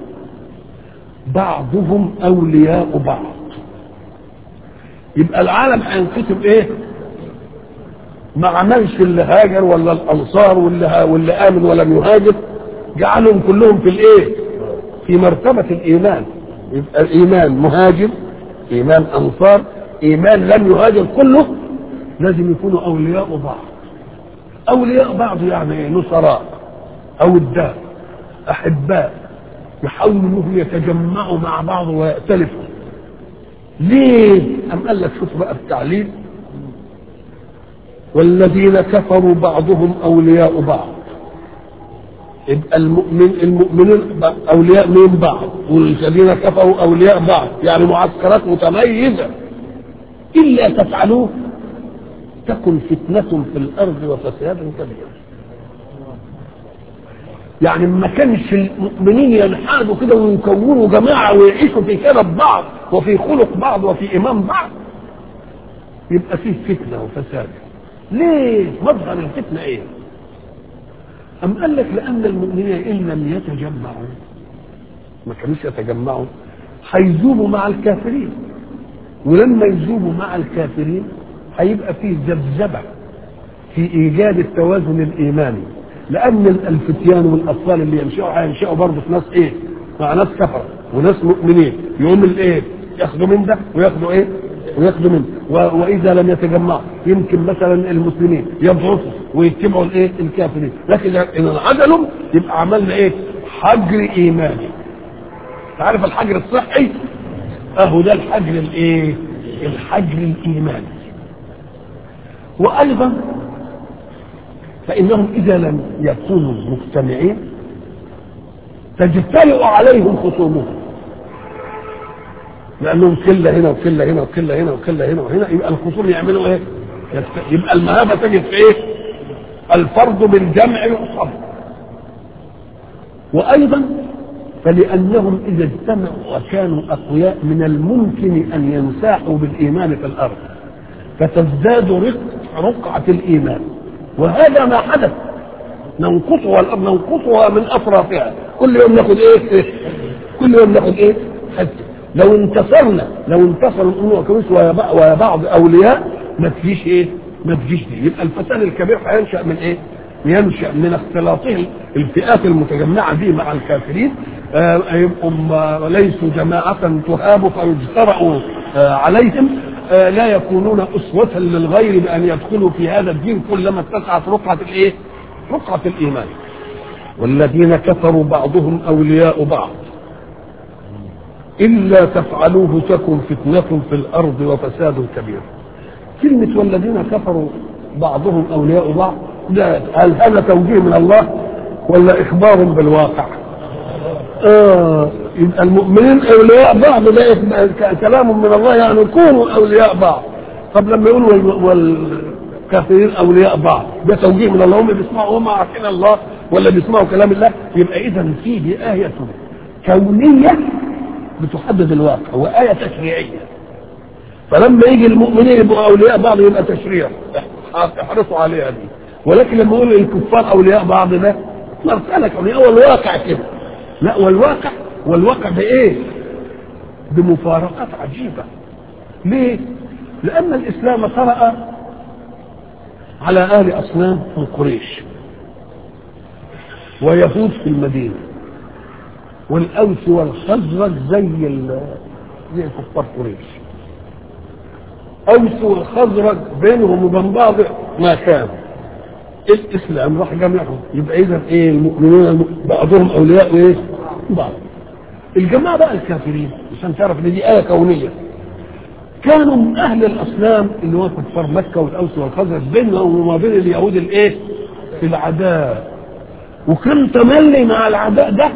بعضهم اولياء بعض يبقى العالم هينقسم ايه ما عملش اللي هاجر ولا الانصار واللي ها واللي امن ولم يهاجر جعلهم كلهم في الايه في مرتبه الايمان يبقى الايمان مهاجر ايمان انصار ايمان لم يهاجر كله لازم يكونوا اولياء بعض اولياء بعض يعني ايه نصراء اوداء احباء يحاولوا انهم يتجمعوا مع بعض ويأتلفوا ليه ام قال لك شوف بقى التعليل والذين كفروا بعضهم اولياء بعض يبقى المؤمن المؤمنين اولياء من بعض والذين كفروا اولياء بعض يعني معسكرات متميزه الا تفعلوه تكن فتنه في الارض وفساد كبير يعني ما كانش المؤمنين ينحازوا كده ويكونوا جماعه ويعيشوا في كده بعض وفي خلق بعض وفي ايمان بعض يبقى فيه فتنه وفساد ليه مظهر الفتنه ايه أم قال لك لأن المؤمنين إن لم يتجمعوا ما كانوش يتجمعوا هيذوبوا مع الكافرين ولما يذوبوا مع الكافرين هيبقى فيه ذبذبة في إيجاد التوازن الإيماني لأن الفتيان والأطفال اللي ينشأوا هينشأوا برضه في ناس إيه؟ مع ناس كفرة وناس مؤمنين يقوم الإيه؟ ياخدوا من ده وياخدوا إيه؟ وياخدوا منه واذا لم يتجمعوا يمكن مثلا المسلمين يضعفوا ويتبعوا الايه الكافرين لكن ان انعزلوا يبقى عملنا ايه حجر ايماني تعرف الحجر الصحي اهو ده الحجر الايه الحجر الايماني وايضا فانهم اذا لم يكونوا مجتمعين تجترئ عليهم خصومهم لانهم كله هنا وكله هنا وكله هنا وكله هنا وهنا يبقى الخصوم يعملوا ايه؟ يبقى المهابه تجد في ايه؟ الفرض بالجمع يحصل وايضا فلانهم اذا اجتمعوا وكانوا اقوياء من الممكن ان ينساحوا بالايمان في الارض فتزداد رق رقعه الايمان وهذا ما حدث ننقصها الارض ننقصها من اطرافها كل يوم ناخذ ايه؟ كل يوم ناخذ ايه؟ حته لو انتصرنا لو انتصر الامور كويس ويا بعض اولياء ما تجيش ايه؟ ما تجيش دي يبقى الفساد الكبير هينشا من ايه؟ ينشا من اختلاطهم الفئات المتجمعه دي مع الكافرين آه يبقوا ليسوا جماعه تهاب فيجترأوا آه عليهم آه لا يكونون اسوه للغير بان يدخلوا في هذا الدين كلما اتسعت رقعه الايه؟ رقعه الايمان والذين كفروا بعضهم اولياء بعض إلا تفعلوه تكن فتنة في الأرض وفساد كبير كلمة والذين كفروا بعضهم أولياء بعض ده هل هذا توجيه من الله ولا إخبار بالواقع آه يبقى المؤمنين أولياء بعض ده كلام من الله يعني كونوا أولياء بعض طب لما يقولوا والكافرين أولياء بعض ده توجيه من الله هم بيسمعوا هم عارفين الله ولا بيسمعوا كلام الله يبقى إذا فيه آية كونية بتحدد الواقع وآية تشريعية فلما يجي المؤمنين يبقوا أولياء بعض يبقى تشريع احرصوا عليها دي ولكن لما يقول الكفار أولياء بعض ده مرسلة كونية هو الواقع كده لا والواقع والواقع بإيه؟ بمفارقات عجيبة ليه؟ لأن الإسلام طرأ على أهل أصنام من قريش ويهود في المدينة والاوس والخزرج زي زي كفار قريش اوس والخزرج بينهم وبين بعض ما كان الاسلام راح جمعهم يبقى اذا ايه المؤمنون بعضهم اولياء ايه بعض الجماعه بقى الكافرين عشان تعرف ان دي ايه كونيه كانوا من اهل الاصنام اللي هو كفار مكه والاوس والخزرج بينهم وما بين اليهود الايه العداء وكان تملي مع العداء ده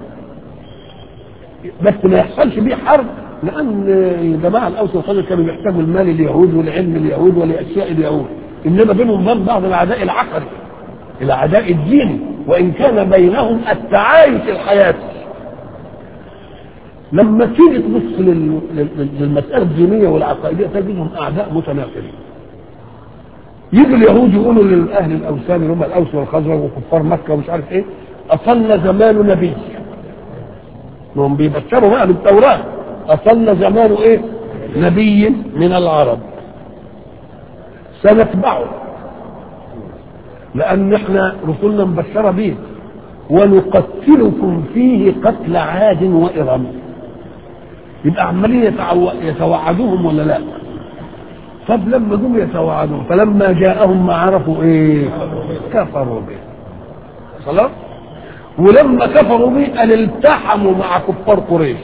بس ما يحصلش بيه حرب لان جماعه الاوس والخزرج كانوا بيحتاجوا المال اليهود والعلم اليهود ولاشياء اليهود انما بينهم بين بعض العداء العقدي العداء الديني وان كان بينهم التعايش الحياتي لما تيجي تبص لل- لل- للمسألة الدينية والعقائدية تجدهم أعداء متنافرين يجي اليهود يقولوا للأهل الأوثان اللي هم الأوس والخزرج وكفار مكة ومش عارف إيه أصلنا زمان نبي ما هم بيبشروا بقى بالتوراة أصلنا زمان إيه نبي من العرب سنتبعه لأن احنا رسولنا مبشرة به ونقتلكم فيه قتل عاد وإرم يبقى عمالين يتعو... يتوعدوهم ولا لا طب لما جم يتوعدون فلما جاءهم ما عرفوا ايه كفروا به خلاص ولما كفروا به قال التحموا مع كفار قريش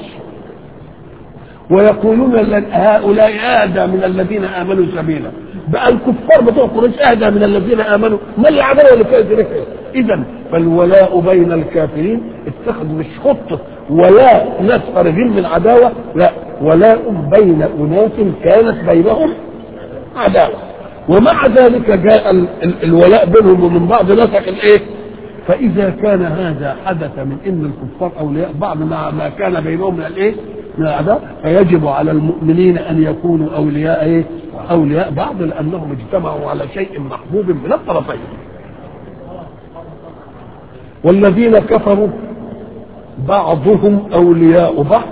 ويقولون لن هؤلاء اهدى من الذين امنوا سبيلا بقى الكفار بتوع قريش اهدى من الذين امنوا ما العداوه اللي كانت هناك اذا فالولاء بين الكافرين اتخذ مش خطه ولاء ناس خارجين من عداوه لا ولاء بين اناس كانت بينهم عداوه ومع ذلك جاء ال- ال- الولاء بينهم ومن بعض نسق الايه فاذا كان هذا حدث من ان الكفار اولياء بعض مع ما كان بينهم من الايه من العداوه فيجب على المؤمنين ان يكونوا اولياء ايه اولياء بعض لانهم اجتمعوا على شيء محبوب من الطرفين والذين كفروا بعضهم اولياء بعض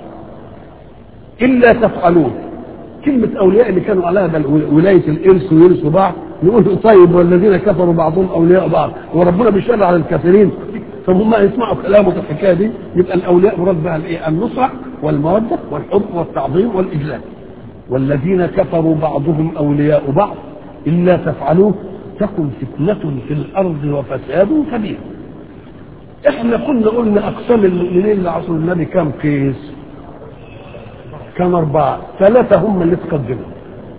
الا تفعلون كلمة أولياء اللي كانوا عليها بل ولاية الإرث ويرثوا بعض نقول طيب والذين كفروا بعضهم أولياء بعض وربنا بيشرع على الكافرين فهم يسمعوا كلامه في الحكاية دي يبقى الأولياء مراد بها الإيه؟ النصرة والمودة والحب والتعظيم والإجلال والذين كفروا بعضهم أولياء بعض إلا تفعلوه تكن فتنة في الأرض وفساد كبير احنا كنا قلنا أقسام المؤمنين لعصر النبي كام قيس كان أربعة ثلاثة هم اللي تقدموا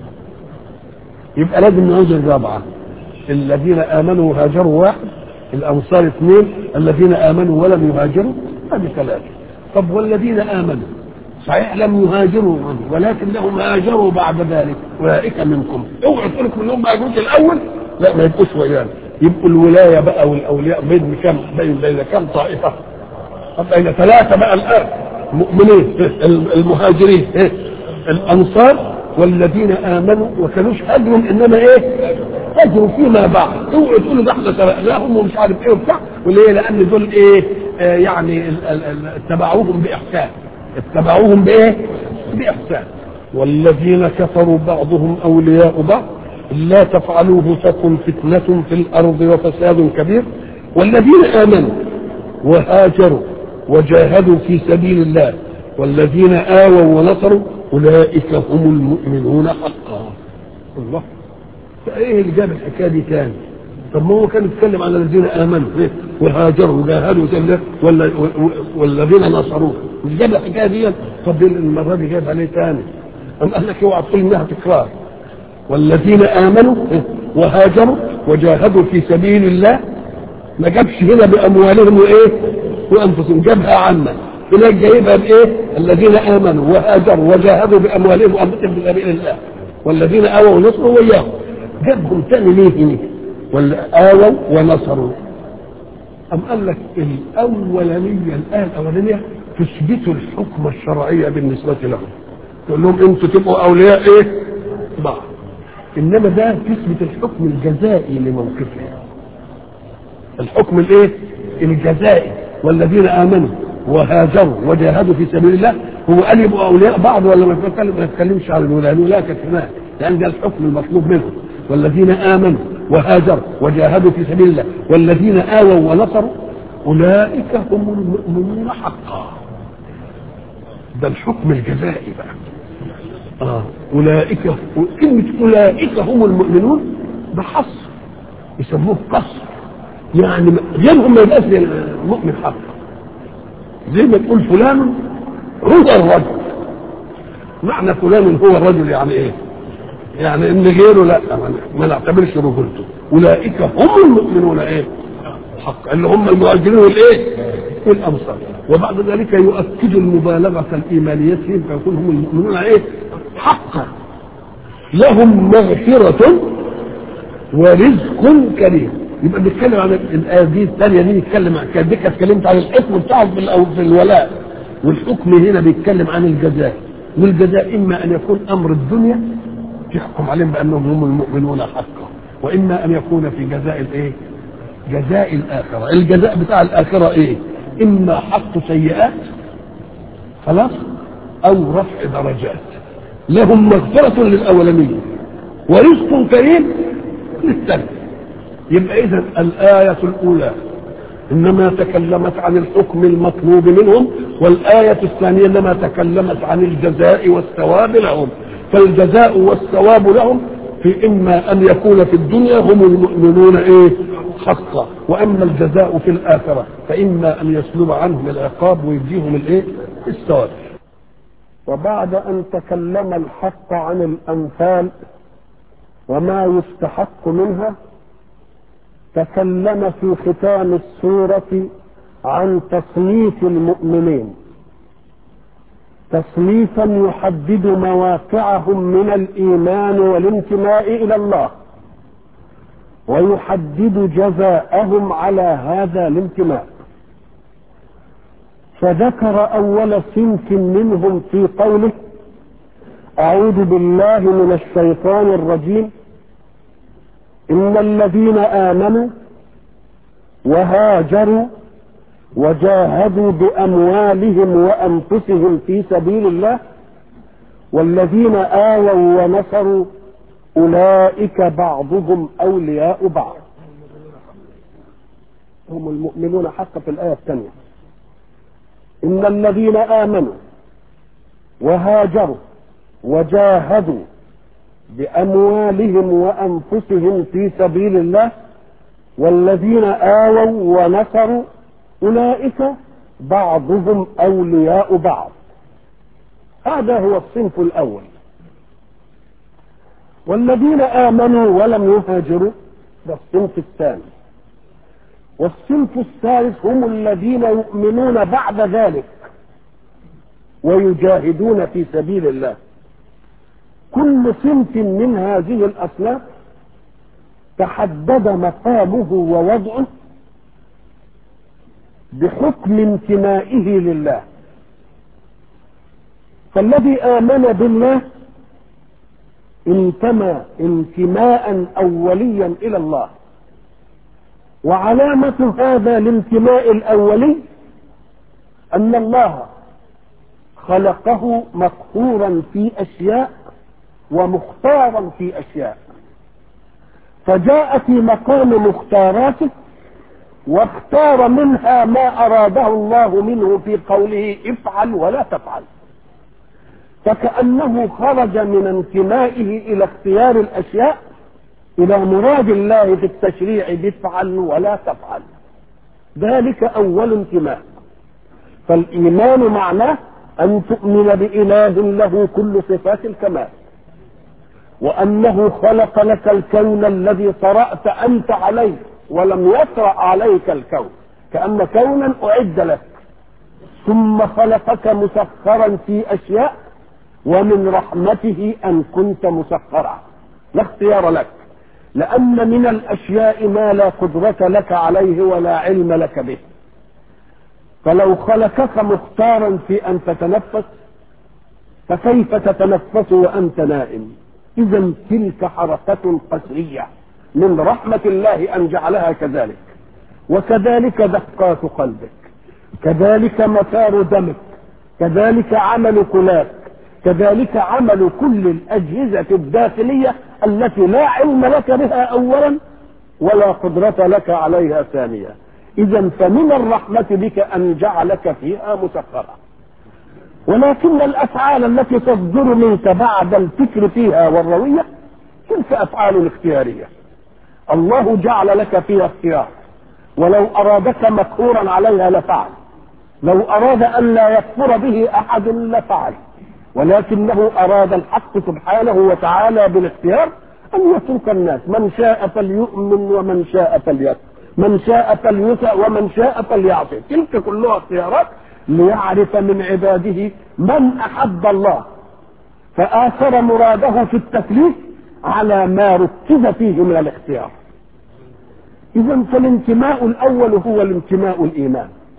يبقى لازم نعود الرابعة الذين آمنوا وهاجروا واحد الأنصار اثنين الذين آمنوا ولم يهاجروا هذه ثلاثة طب والذين آمنوا صحيح لم يهاجروا ولكن لهم هاجروا بعد ذلك أولئك منكم اوعوا تقول لكم انهم هاجروا الأول لا ما يبقوش ويانا يبقوا الولاية بقى والأولياء بين كم بين بين كم طائفة بين ثلاثة بقى الآن مؤمنين المهاجرين الانصار والذين امنوا وكانوش هاجروا انما ايه هاجروا فيما بعد اوعوا تقولوا ده احنا سبقناهم ومش عارف ايه وبتاع وليه لان دول ايه آه يعني ال- ال- ال- اتبعوهم باحسان اتبعوهم بايه باحسان والذين كفروا بعضهم اولياء بعض لا تفعلوه تكن فتنة في الأرض وفساد كبير والذين آمنوا وهاجروا وجاهدوا في سبيل الله والذين آووا ونصروا أولئك هم المؤمنون حقا الله فإيه اللي جاب الحكاية دي تاني طب ما هو كان يتكلم عن الذين آمنوا إيه؟ وهاجروا وجاهدوا في الله ولا- والذين نصروه مش جاب الحكاية دي طب المرة دي جاب عليه تاني أم قال لك اوعى تقول إنها تكرار والذين آمنوا إيه؟ وهاجروا وجاهدوا في سبيل الله ما جابش هنا باموالهم وايه وانفسهم جابها عامه هناك جايبها بايه الذين امنوا وهاجروا وجاهدوا باموالهم وانفسهم في سبيل الله والذين اووا ونصروا وياهم جابهم تاني ليه هنا ولا اووا ونصروا أم قال لك الأولانية الآية الأولانية تثبت الحكم الشرعية بالنسبة لهم تقول لهم أنتوا تبقوا أولياء إيه؟ بعض إنما ده تثبت الحكم الجزائي لموقفهم الحكم الايه الجزائي والذين امنوا وهاجروا وجاهدوا في سبيل الله هو قال يبقوا اولياء بعض ولا ما يتكلم ما يتكلمش عن الولاء الولاء كانت هناك لان ده الحكم المطلوب منهم والذين امنوا وهاجروا وجاهدوا في سبيل الله والذين اووا ونصروا اولئك هم المؤمنون حقا ده الحكم الجزائي بقى اه اولئك كلمه اولئك هم المؤمنون ده حصر يسموه قصر يعني غيرهم ما يبقاش المؤمن حق زي ما تقول فلان هو الرجل معنى فلان هو الرجل يعني ايه يعني ان غيره لا ما- ما نعتبرش رجولته اولئك هم المؤمنون ايه حق اللي هم المهاجرين والايه والانصار وبعد ذلك يؤكد المبالغه الايمانيه فيهم فيكون هم المؤمنون ايه حقا لهم مغفره ورزق كريم يبقى بنتكلم عن الايه دي الثانيه دي نتكلم عن كان ديك اتكلمت عن الاسم بتاعهم في الأو- في الولاء والحكم هنا بيتكلم عن الجزاء والجزاء اما ان يكون امر الدنيا تحكم عليهم بانهم هم المؤمنون حقا واما ان يكون في جزاء الايه جزاء الاخره الجزاء بتاع الاخره ايه اما حق سيئات خلاص او رفع درجات لهم مغفرة للأولانية ورزق كريم للثاني يبقى إذا الآية الأولى إنما تكلمت عن الحكم المطلوب منهم والآية الثانية إنما تكلمت عن الجزاء والثواب لهم فالجزاء والثواب لهم في إما أن يكون في الدنيا هم المؤمنون إيه حقا وأما الجزاء في الآخرة فإما أن يسلب عنهم العقاب ويديهم الإيه الثواب وبعد أن تكلم الحق عن الأمثال وما يستحق منها تكلم في ختام السورة عن تصنيف المؤمنين تصنيفا يحدد مواقعهم من الإيمان والانتماء إلى الله ويحدد جزاءهم على هذا الانتماء فذكر أول صنف منهم في قوله أعوذ بالله من الشيطان الرجيم إن الذين آمنوا وهاجروا وجاهدوا بأموالهم وأنفسهم في سبيل الله والذين آووا ونصروا أولئك بعضهم أولياء بعض هم المؤمنون حق في الآية الثانية إن الذين آمنوا وهاجروا وجاهدوا بأموالهم وأنفسهم في سبيل الله والذين آووا ونصروا أولئك بعضهم أولياء بعض هذا هو الصنف الأول والذين آمنوا ولم يهاجروا ده الصنف الثاني والصنف الثالث هم الذين يؤمنون بعد ذلك ويجاهدون في سبيل الله كل صنف من هذه الأصناف تحدد مقامه ووضعه بحكم انتمائه لله فالذي آمن بالله انتمى انتماء أوليا إلى الله وعلامة هذا الانتماء الأولي أن الله خلقه مقهورا في أشياء ومختارا في أشياء فجاء في مقام مختاراته واختار منها ما أراده الله منه في قوله افعل ولا تفعل فكأنه خرج من انتمائه إلى اختيار الأشياء إلى مراد الله في التشريع بافعل ولا تفعل ذلك أول انتماء فالإيمان معناه أن تؤمن بإله له كل صفات الكمال وأنه خلق لك الكون الذي طرأت أنت عليه ولم يطرأ عليك الكون كأن كونا أعد لك ثم خلقك مسخرا في أشياء ومن رحمته أن كنت مسخرا لا اختيار لك لأن من الأشياء ما لا قدرة لك عليه ولا علم لك به فلو خلقك مختارا في أن تتنفس فكيف تتنفس وأنت نائم إذا تلك حركة قسرية من رحمة الله أن جعلها كذلك وكذلك دقات قلبك كذلك مسار دمك كذلك عمل كلاك كذلك عمل كل الأجهزة الداخلية التي لا علم لك بها أولا ولا قدرة لك عليها ثانيا إذا فمن الرحمة بك أن جعلك فيها مسخرة ولكن الأفعال التي تصدر منك بعد الفكر فيها والروية تلك أفعال اختيارية الله جعل لك فيها اختيار ولو أرادك مقهورا عليها لفعل لو أراد أن لا يكفر به أحد لفعل ولكنه أراد الحق سبحانه وتعالى بالاختيار أن يترك الناس من شاء فليؤمن ومن شاء فليكفر من شاء فليطع ومن شاء فليعصي تلك كلها اختيارات ليعرف من عباده من أحب الله فآثر مراده في التكليف على ما ركز فيه من الاختيار إذا فالانتماء الأول هو الانتماء الإيمان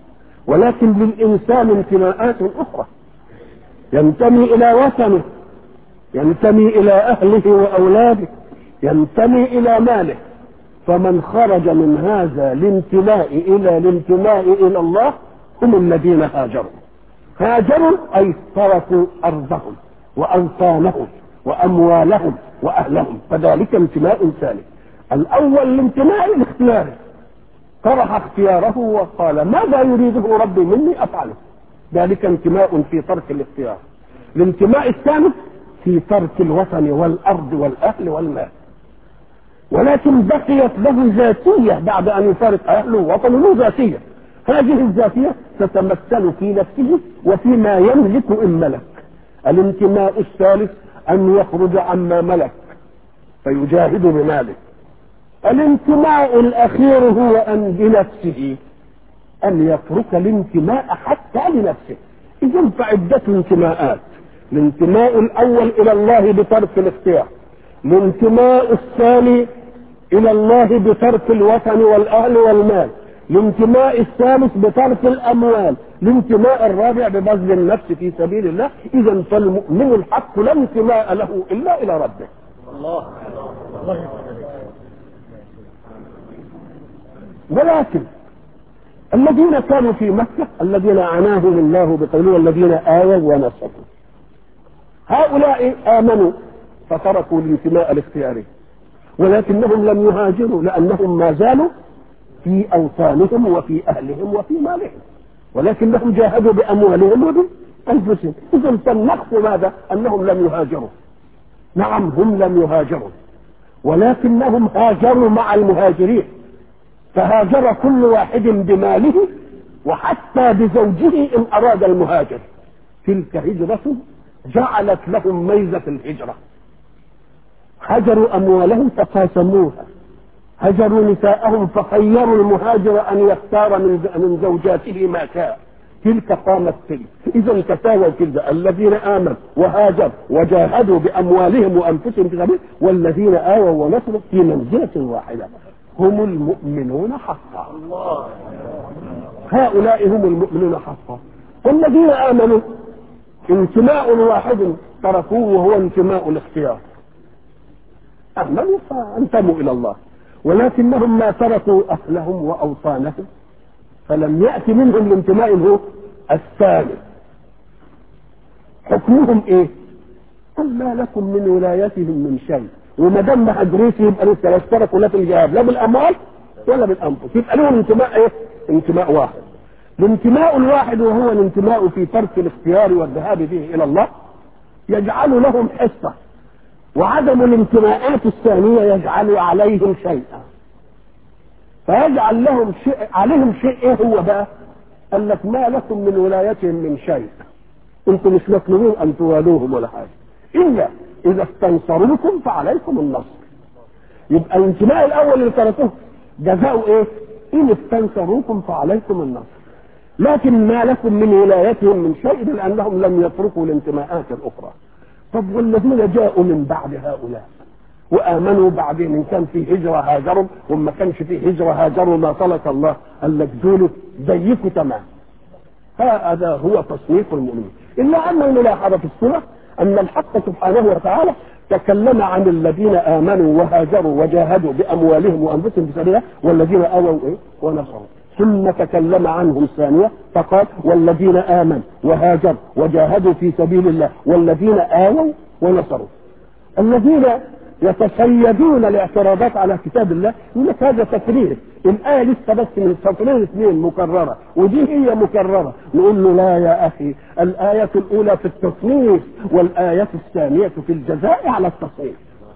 ولكن للإنسان انتماءات أخرى ينتمي إلى وطنه ينتمي إلى أهله وأولاده ينتمي إلى ماله فمن خرج من هذا الانتماء إلى الانتماء إلى الله هم الذين هاجروا هاجروا أي تركوا أرضهم وأوطانهم وأموالهم وأهلهم فذلك انتماء ثاني الأول الانتماء الاختياري طرح اختياره وقال ماذا يريده ربي مني أفعله ذلك انتماء في ترك الاختيار الانتماء الثاني في ترك الوطن والأرض والأهل والمال ولكن بقيت له ذاتية بعد أن يفارق أهله ووطنه له ذاتية هذه الذاتية تتمثل في نفسه وفيما يملك إن ملك الانتماء الثالث أن يخرج عما ملك فيجاهد بماله الانتماء الأخير هو أن بنفسه أن يترك الانتماء حتى لنفسه إذا فعدة انتماءات الانتماء الأول إلى الله بترك الاختيار الانتماء الثاني إلى الله بترك الوطن والأهل والمال الانتماء الثالث بترك الأموال الانتماء الرابع ببذل النفس في سبيل الله إذا فالمؤمن الحق لا انتماء له إلا إلى ربه الله الله ولكن الذين كانوا في مكة الذين عناهم الله بقوله الذين آووا ونصروا هؤلاء آمنوا فتركوا الانتماء الاختياري ولكنهم لم يهاجروا لأنهم ما زالوا في أوطانهم وفي أهلهم وفي مالهم ولكنهم جاهدوا بأموالهم وبأنفسهم إذا فالنقص ماذا أنهم لم يهاجروا نعم هم لم يهاجروا ولكنهم هاجروا مع المهاجرين فهاجر كل واحد بماله وحتى بزوجه إن أراد المهاجر تلك هجرة جعلت لهم ميزة الهجرة هجروا أموالهم فقاسموها هجروا نساءهم فخيروا المهاجر أن يختار من من زوجاته ما شاء تلك قامت تلك إذا تساووا تلك الذين آمنوا وهاجروا وجاهدوا بأموالهم وأنفسهم في سبيل والذين آووا ونصروا في منزلة واحدة هم المؤمنون حقا هؤلاء هم المؤمنون حقا والذين آمنوا انتماء واحد تركوه وهو انتماء الاختيار آمنوا فانتموا إلى الله ولكنهم ما تركوا أهلهم وأوطانهم فلم يأتي منهم الانتماء هو الثاني حكمهم ايه؟ قل ما لكم من ولايتهم من شيء وما دام ما هجروش يبقى لسه لا اشتركوا لا في الجهاد لا بالاموال ولا بالانفس يبقى لهم انتماء ايه؟ انتماء واحد الانتماء الواحد وهو الانتماء في ترك الاختيار والذهاب به الى الله يجعل لهم حصه وعدم الانتماءات الثانيه يجعل عليهم شيئا فيجعل لهم شيء عليهم شيء ايه هو بقى؟ قال لك ما لكم من ولايتهم من شيء انتم مش مطلوبين ان توالوهم ولا حاجه الا اذا استنصروكم فعليكم النصر يبقى الانتماء الاول اللي تركوه جزاؤه ايه؟ ان استنصروكم فعليكم النصر لكن ما لكم من ولايتهم من شيء لانهم لم يتركوا الانتماءات الاخرى طب والذين جاءوا من بعد هؤلاء وامنوا بعدين ان كان في هجره هاجروا وما كانش في هجره هاجروا ما طلق الله قال لك دول زيكم تمام هذا هو تصنيف المؤمنين الا ان الملاحظه في السوره ان الحق سبحانه وتعالى تكلم عن الذين امنوا وهاجروا وجاهدوا باموالهم وانفسهم في سبيل الله والذين اووا ايه ونصروا ثم تكلم عنهم ثانية فقال والذين آمنوا وهاجروا وجاهدوا في سبيل الله والذين آووا ونصروا الذين يتصيدون الاعتراضات على كتاب الله يقول لك هذا تكرير الآية لسه بس من سطرين اثنين مكررة ودي هي مكررة نقول له لا يا أخي الآية الأولى في التصنيف والآية الثانية في الجزاء على التصنيف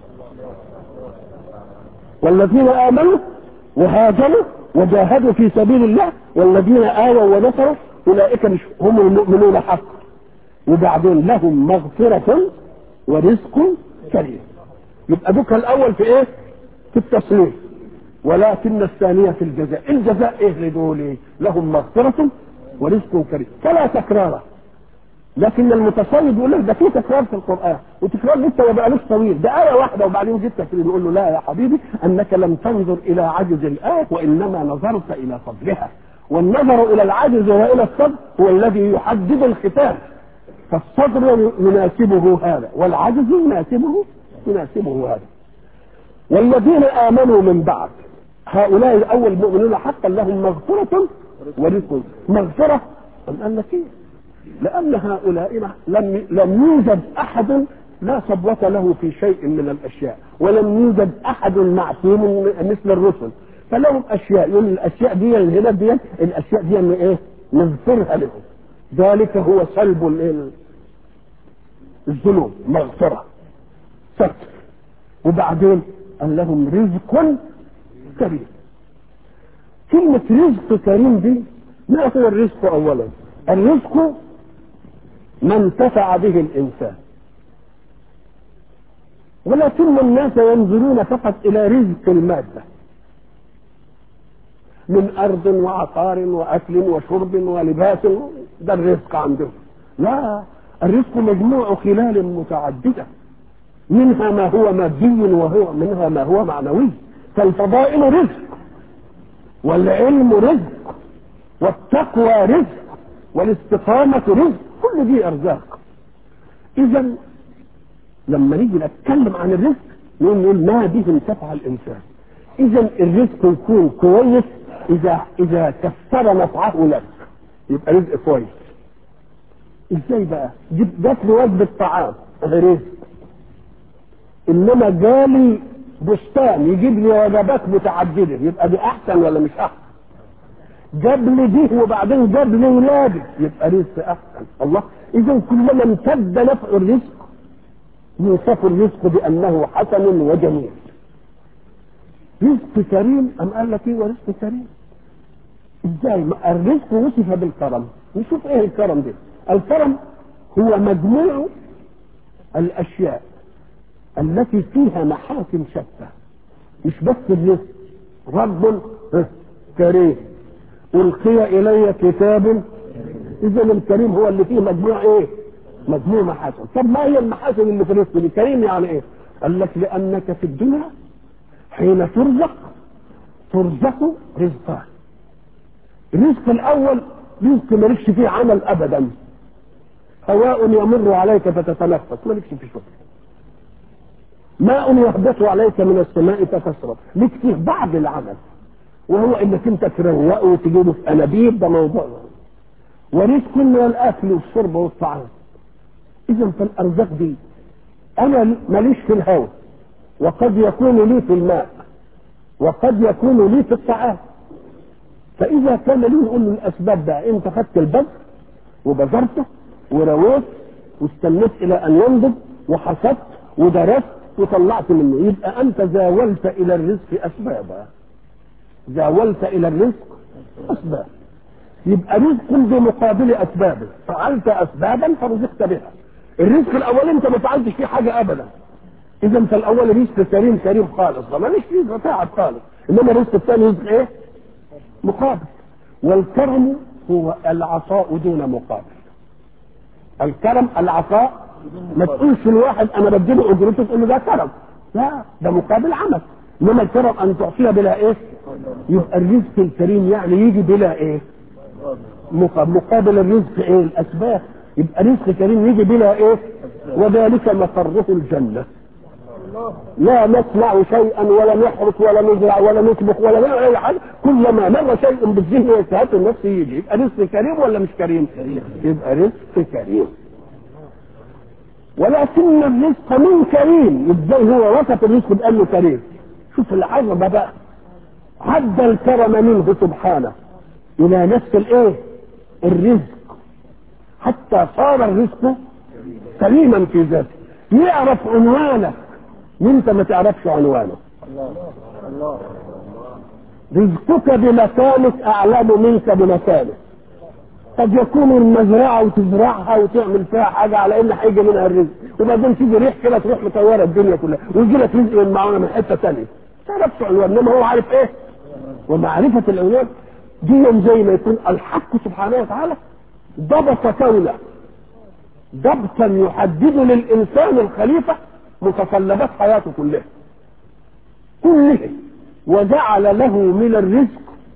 والذين آمنوا وهاجروا وجاهدوا في سبيل الله والذين آووا ونصروا أولئك هم المؤمنون حقا وبعدين لهم مغفرة ورزق كريم يبقى دوك الأول في إيه؟ في التصنيف ولكن الثانية في الجزاء الجزاء إيه لدول إيه؟ لهم مغفرة ورزق كريم فلا تكرار لكن المتصيد يقول لك ده في تكرار في القرآن وتكرار لسه ما بقالوش طويل ده آية واحدة وبعدين جيت تكرير نقول له لا يا حبيبي أنك لم تنظر إلى عجز الآية وإنما نظرت إلى فضلها والنظر الى العجز والى الصدر هو الذي يحدد الختام فالصدر يناسبه هذا والعجز يناسبه يناسبه هذا والذين امنوا من بعد هؤلاء الاول المؤمنون حقا لهم مغفرة ورزق مغفرة أم قال لك إيه؟ لأن هؤلاء لم لم يوجد أحد لا صبوة له في شيء من الأشياء ولم يوجد أحد معصوم مثل الرسل فلهم أشياء يقول الأشياء دي هنا دي الأشياء دي من إيه؟ نغفرها لهم ذلك هو سلب الإيه؟ الذنوب مغفرة ستر وبعدين قال لهم رزق كريم كلمة رزق كريم دي ما هو الرزق أولا الرزق ما انتفع به الإنسان ولكن الناس ينظرون فقط إلى رزق المادة من أرض وعقار وأكل وشرب ولباس ده الرزق عندهم لا الرزق مجموع خلال متعددة منها ما هو مادي وهو منها ما هو معنوي فالفضائل رزق والعلم رزق والتقوى رزق والاستقامة رزق كل دي أرزاق إذا لما نيجي نتكلم عن الرزق نقول نقول ما به انتفع الإنسان إذا الرزق يكون كويس إذا إذا كثر نفعه لك يبقى رزق كويس إزاي بقى؟ جات لي وجبة طعام هذا رزق إنما جالي بستان يجيب لي وجبات متعدده يبقى دي احسن ولا مش احسن جاب لي دي وبعدين جاب لي ولادي يبقى رزق احسن الله اذا كلما امتد نفع الرزق يوصف الرزق بانه حسن وجميل رزق كريم ام قال لك ايه ورزق كريم ازاي الرزق وصف بالكرم نشوف ايه الكرم ده الكرم هو مجموع الاشياء التي فيها محاسن شتى مش بس الرزق رب كريم ألقي إلي كتاب إذا الكريم هو اللي فيه مجموع إيه؟ مجموع محاسن طب ما هي المحاسن اللي في الرزق دي كريم يعني إيه؟ قال لك لأنك في الدنيا حين ترزق ترزق رزقان الرزق الأول رزق مالكش فيه عمل أبدا هواء يمر عليك فتتنفس مالكش فيه شغل ماء يهبط عليك من السماء فتشرب لك فيه بعض العمل وهو انك انت تروقه وتجيبه في انابيب ده موضوع ورزق من الاكل والشرب والطعام اذا فالارزاق دي انا ماليش في الهواء وقد يكون لي في الماء وقد يكون لي في الطعام فاذا كان لي نقول له الاسباب بقى انت خدت البذر وبذرته ورويت واستنيت الى ان ينضج وحصدت ودرست وطلعت منه يبقى انت زاولت الى الرزق اسبابا زاولت الى الرزق اسباب يبقى رزق بمقابل اسبابه فعلت اسبابا فرزقت بها الرزق الاول انت ما فعلتش فيه حاجه ابدا اذا فالاول رزق كريم كريم خالص ما ماليش فيه تعب خالص انما الرزق الثاني رزق ايه؟ مقابل والكرم هو العطاء دون مقابل الكرم العطاء ما تقولش الواحد انا بديله اجرته تقول له ده كرم لا ده مقابل عمل انما الكرم ان تعطيها بلا ايه يبقى الرزق الكريم يعني يجي بلا ايه مقابل الرزق ايه الاسباب يبقى رزق كريم يجي بلا ايه وذلك مقره الجنه لا نصنع شيئا ولا نحرث ولا نزرع ولا نطبخ ولا نعمل اي حاجه كلما مر شيء بالذهن واجتهاد النفس يجي يبقى رزق كريم ولا مش كريم؟ يبقى رزق كريم ولكن الرزق من كريم ازاي هو وصف الرزق بانه كريم شوف العظمه بقى عدى الكرم منه سبحانه الى نفس الايه الرزق حتى صار الرزق كريما في ذاته يعرف عنوانك وانت ما تعرفش عنوانه رزقك بمكانك اعلم منك بمكانك قد يكون المزرعه وتزرعها وتعمل فيها حاجه على ان هيجي منها الرزق وبعدين تيجي ريح كده تروح مطوره الدنيا كلها ويجي لك رزق من معونه من حته ثانيه ما تعرفش عنوان انما هو عارف ايه ومعرفه العنوان دي زي ما يكون الحق سبحانه وتعالى ضبط كونه ضبطا يحدد للانسان الخليفه متطلبات حياته كلها كلها وجعل له من الرزق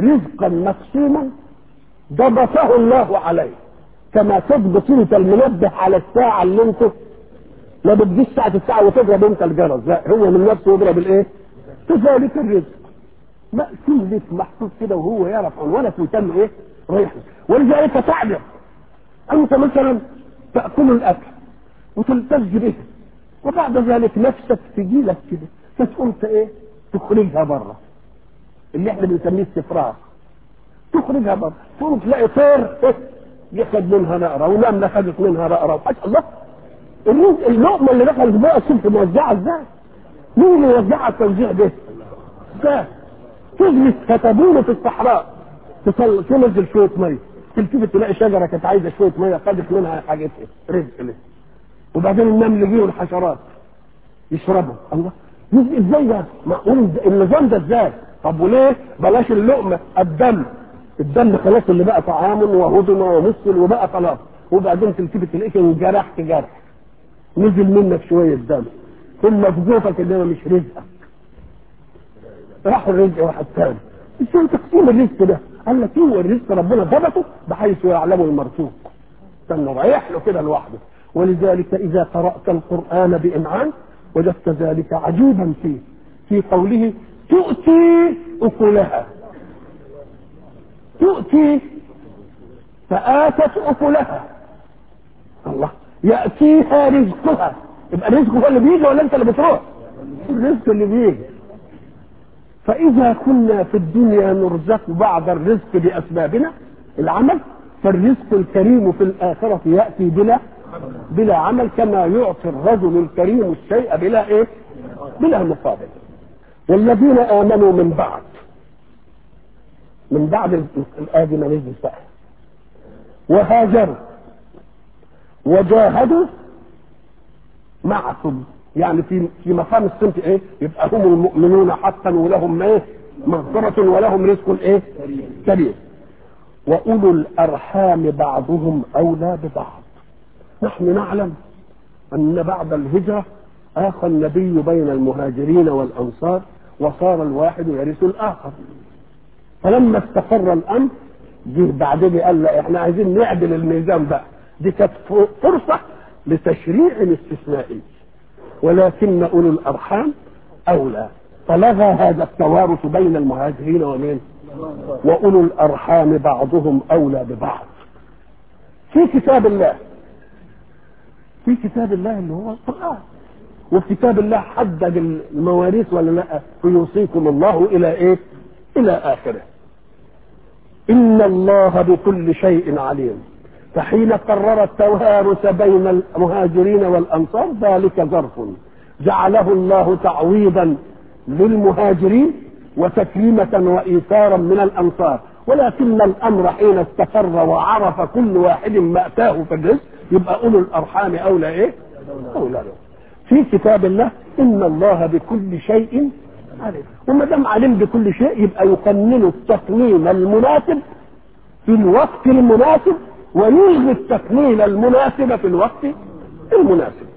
رزقا مقسوما ضبطه الله عليه كما تضبط انت المنبه على الساعه اللي انت ما بتجيش ساعه الساعه وتضرب انت الجرس لا هو من نفسه يضرب الايه؟ كذلك الرزق مقسوم لك محطوط كده وهو يعرف عنوانك ويتم ايه؟ رايح ولذلك تعلم انت مثلا تاكل الاكل وتلتز به وبعد ذلك نفسك تجي لك كده فتقوم ايه؟ تخرجها بره اللي احنا بنسميه استفراغ تخرجها بره تقوم تلاقي طير إيه؟ ياخد منها نقره ونمله خدت منها نقره وحاجة الله الرزق اللقمه اللي دخلت بقى الصبح موزعها ازاي؟ مين اللي يوزعها التوزيع ده؟ ازاي؟ تجلس فتبول في الصحراء تصل تنزل شويه ميه تلتفت تلاقي شجره كانت عايزه شويه ميه خدت منها حاجتها رزق ليه وبعدين النمل جه والحشرات يشربوا الله رزق ازاي ده؟ معقول النظام ده ازاي؟ طب وليه؟ بلاش اللقمه الدم الدم خلاص اللي بقى طعام وهضم ومثل وبقى خلاص وبعدين تلتفت تلاقيك انجرحت جرح نزل منك شويه دم ثم في جوفك انما مش رزقك راح الرزق راح الثاني ازاي تقسيم الرزق ده؟ قال لك هو الرزق ربنا ضبطه بحيث يعلمه المرزوق استنى رايح له كده لوحده ولذلك اذا قرات القران بامعان وجدت ذلك عجيبا فيه في قوله تؤتي اكلها تؤتي فآتت أكلها الله يأتيها رزقها يبقى الرزق هو اللي بيجي ولا أنت اللي بتروح؟ الرزق اللي بيجي فإذا كنا في الدنيا نرزق بعض الرزق بأسبابنا العمل فالرزق الكريم في الآخرة يأتي بلا بلا عمل كما يعطي الرجل الكريم الشيء بلا إيه؟ بلا مقابل والذين آمنوا من بعد من بعد الآية ما نزل بقى وهاجروا وجاهدوا معكم يعني في في مقام الصنف ايه؟ يبقى هم المؤمنون حقا ولهم ايه؟ مغفرة ولهم رزق ايه؟ كريم. وأولو الأرحام بعضهم أولى ببعض. نحن نعلم أن بعد الهجرة آخى النبي بين المهاجرين والأنصار وصار الواحد يرث الآخر. فلما استقر الأمر جه بعدين قال لا احنا عايزين نعدل الميزان بقى. دي كانت فرصة لتشريع استثنائي. ولكن اولو الارحام اولى فلغى هذا التوارث بين المهاجرين ومين واولو الارحام بعضهم اولى ببعض في كتاب الله في كتاب الله اللي هو القران وفي كتاب الله حدد المواريث ولا لا فيوصيكم الله الى ايه الى اخره ان الله بكل شيء عليم فحين قرر التوارث بين المهاجرين والانصار ذلك ظرف جعله الله تعويضا للمهاجرين وتكريمة وإيثارا من الأنصار ولكن الأمر حين استقر وعرف كل واحد ما أتاه في الرزق يبقى أولو الأرحام أولى إيه؟ أولى له. في كتاب الله إن الله بكل شيء عليم وما دام علم بكل شيء يبقى يقنن التقنين المناسب في الوقت المناسب ويلغي التقنين المناسب في الوقت المناسب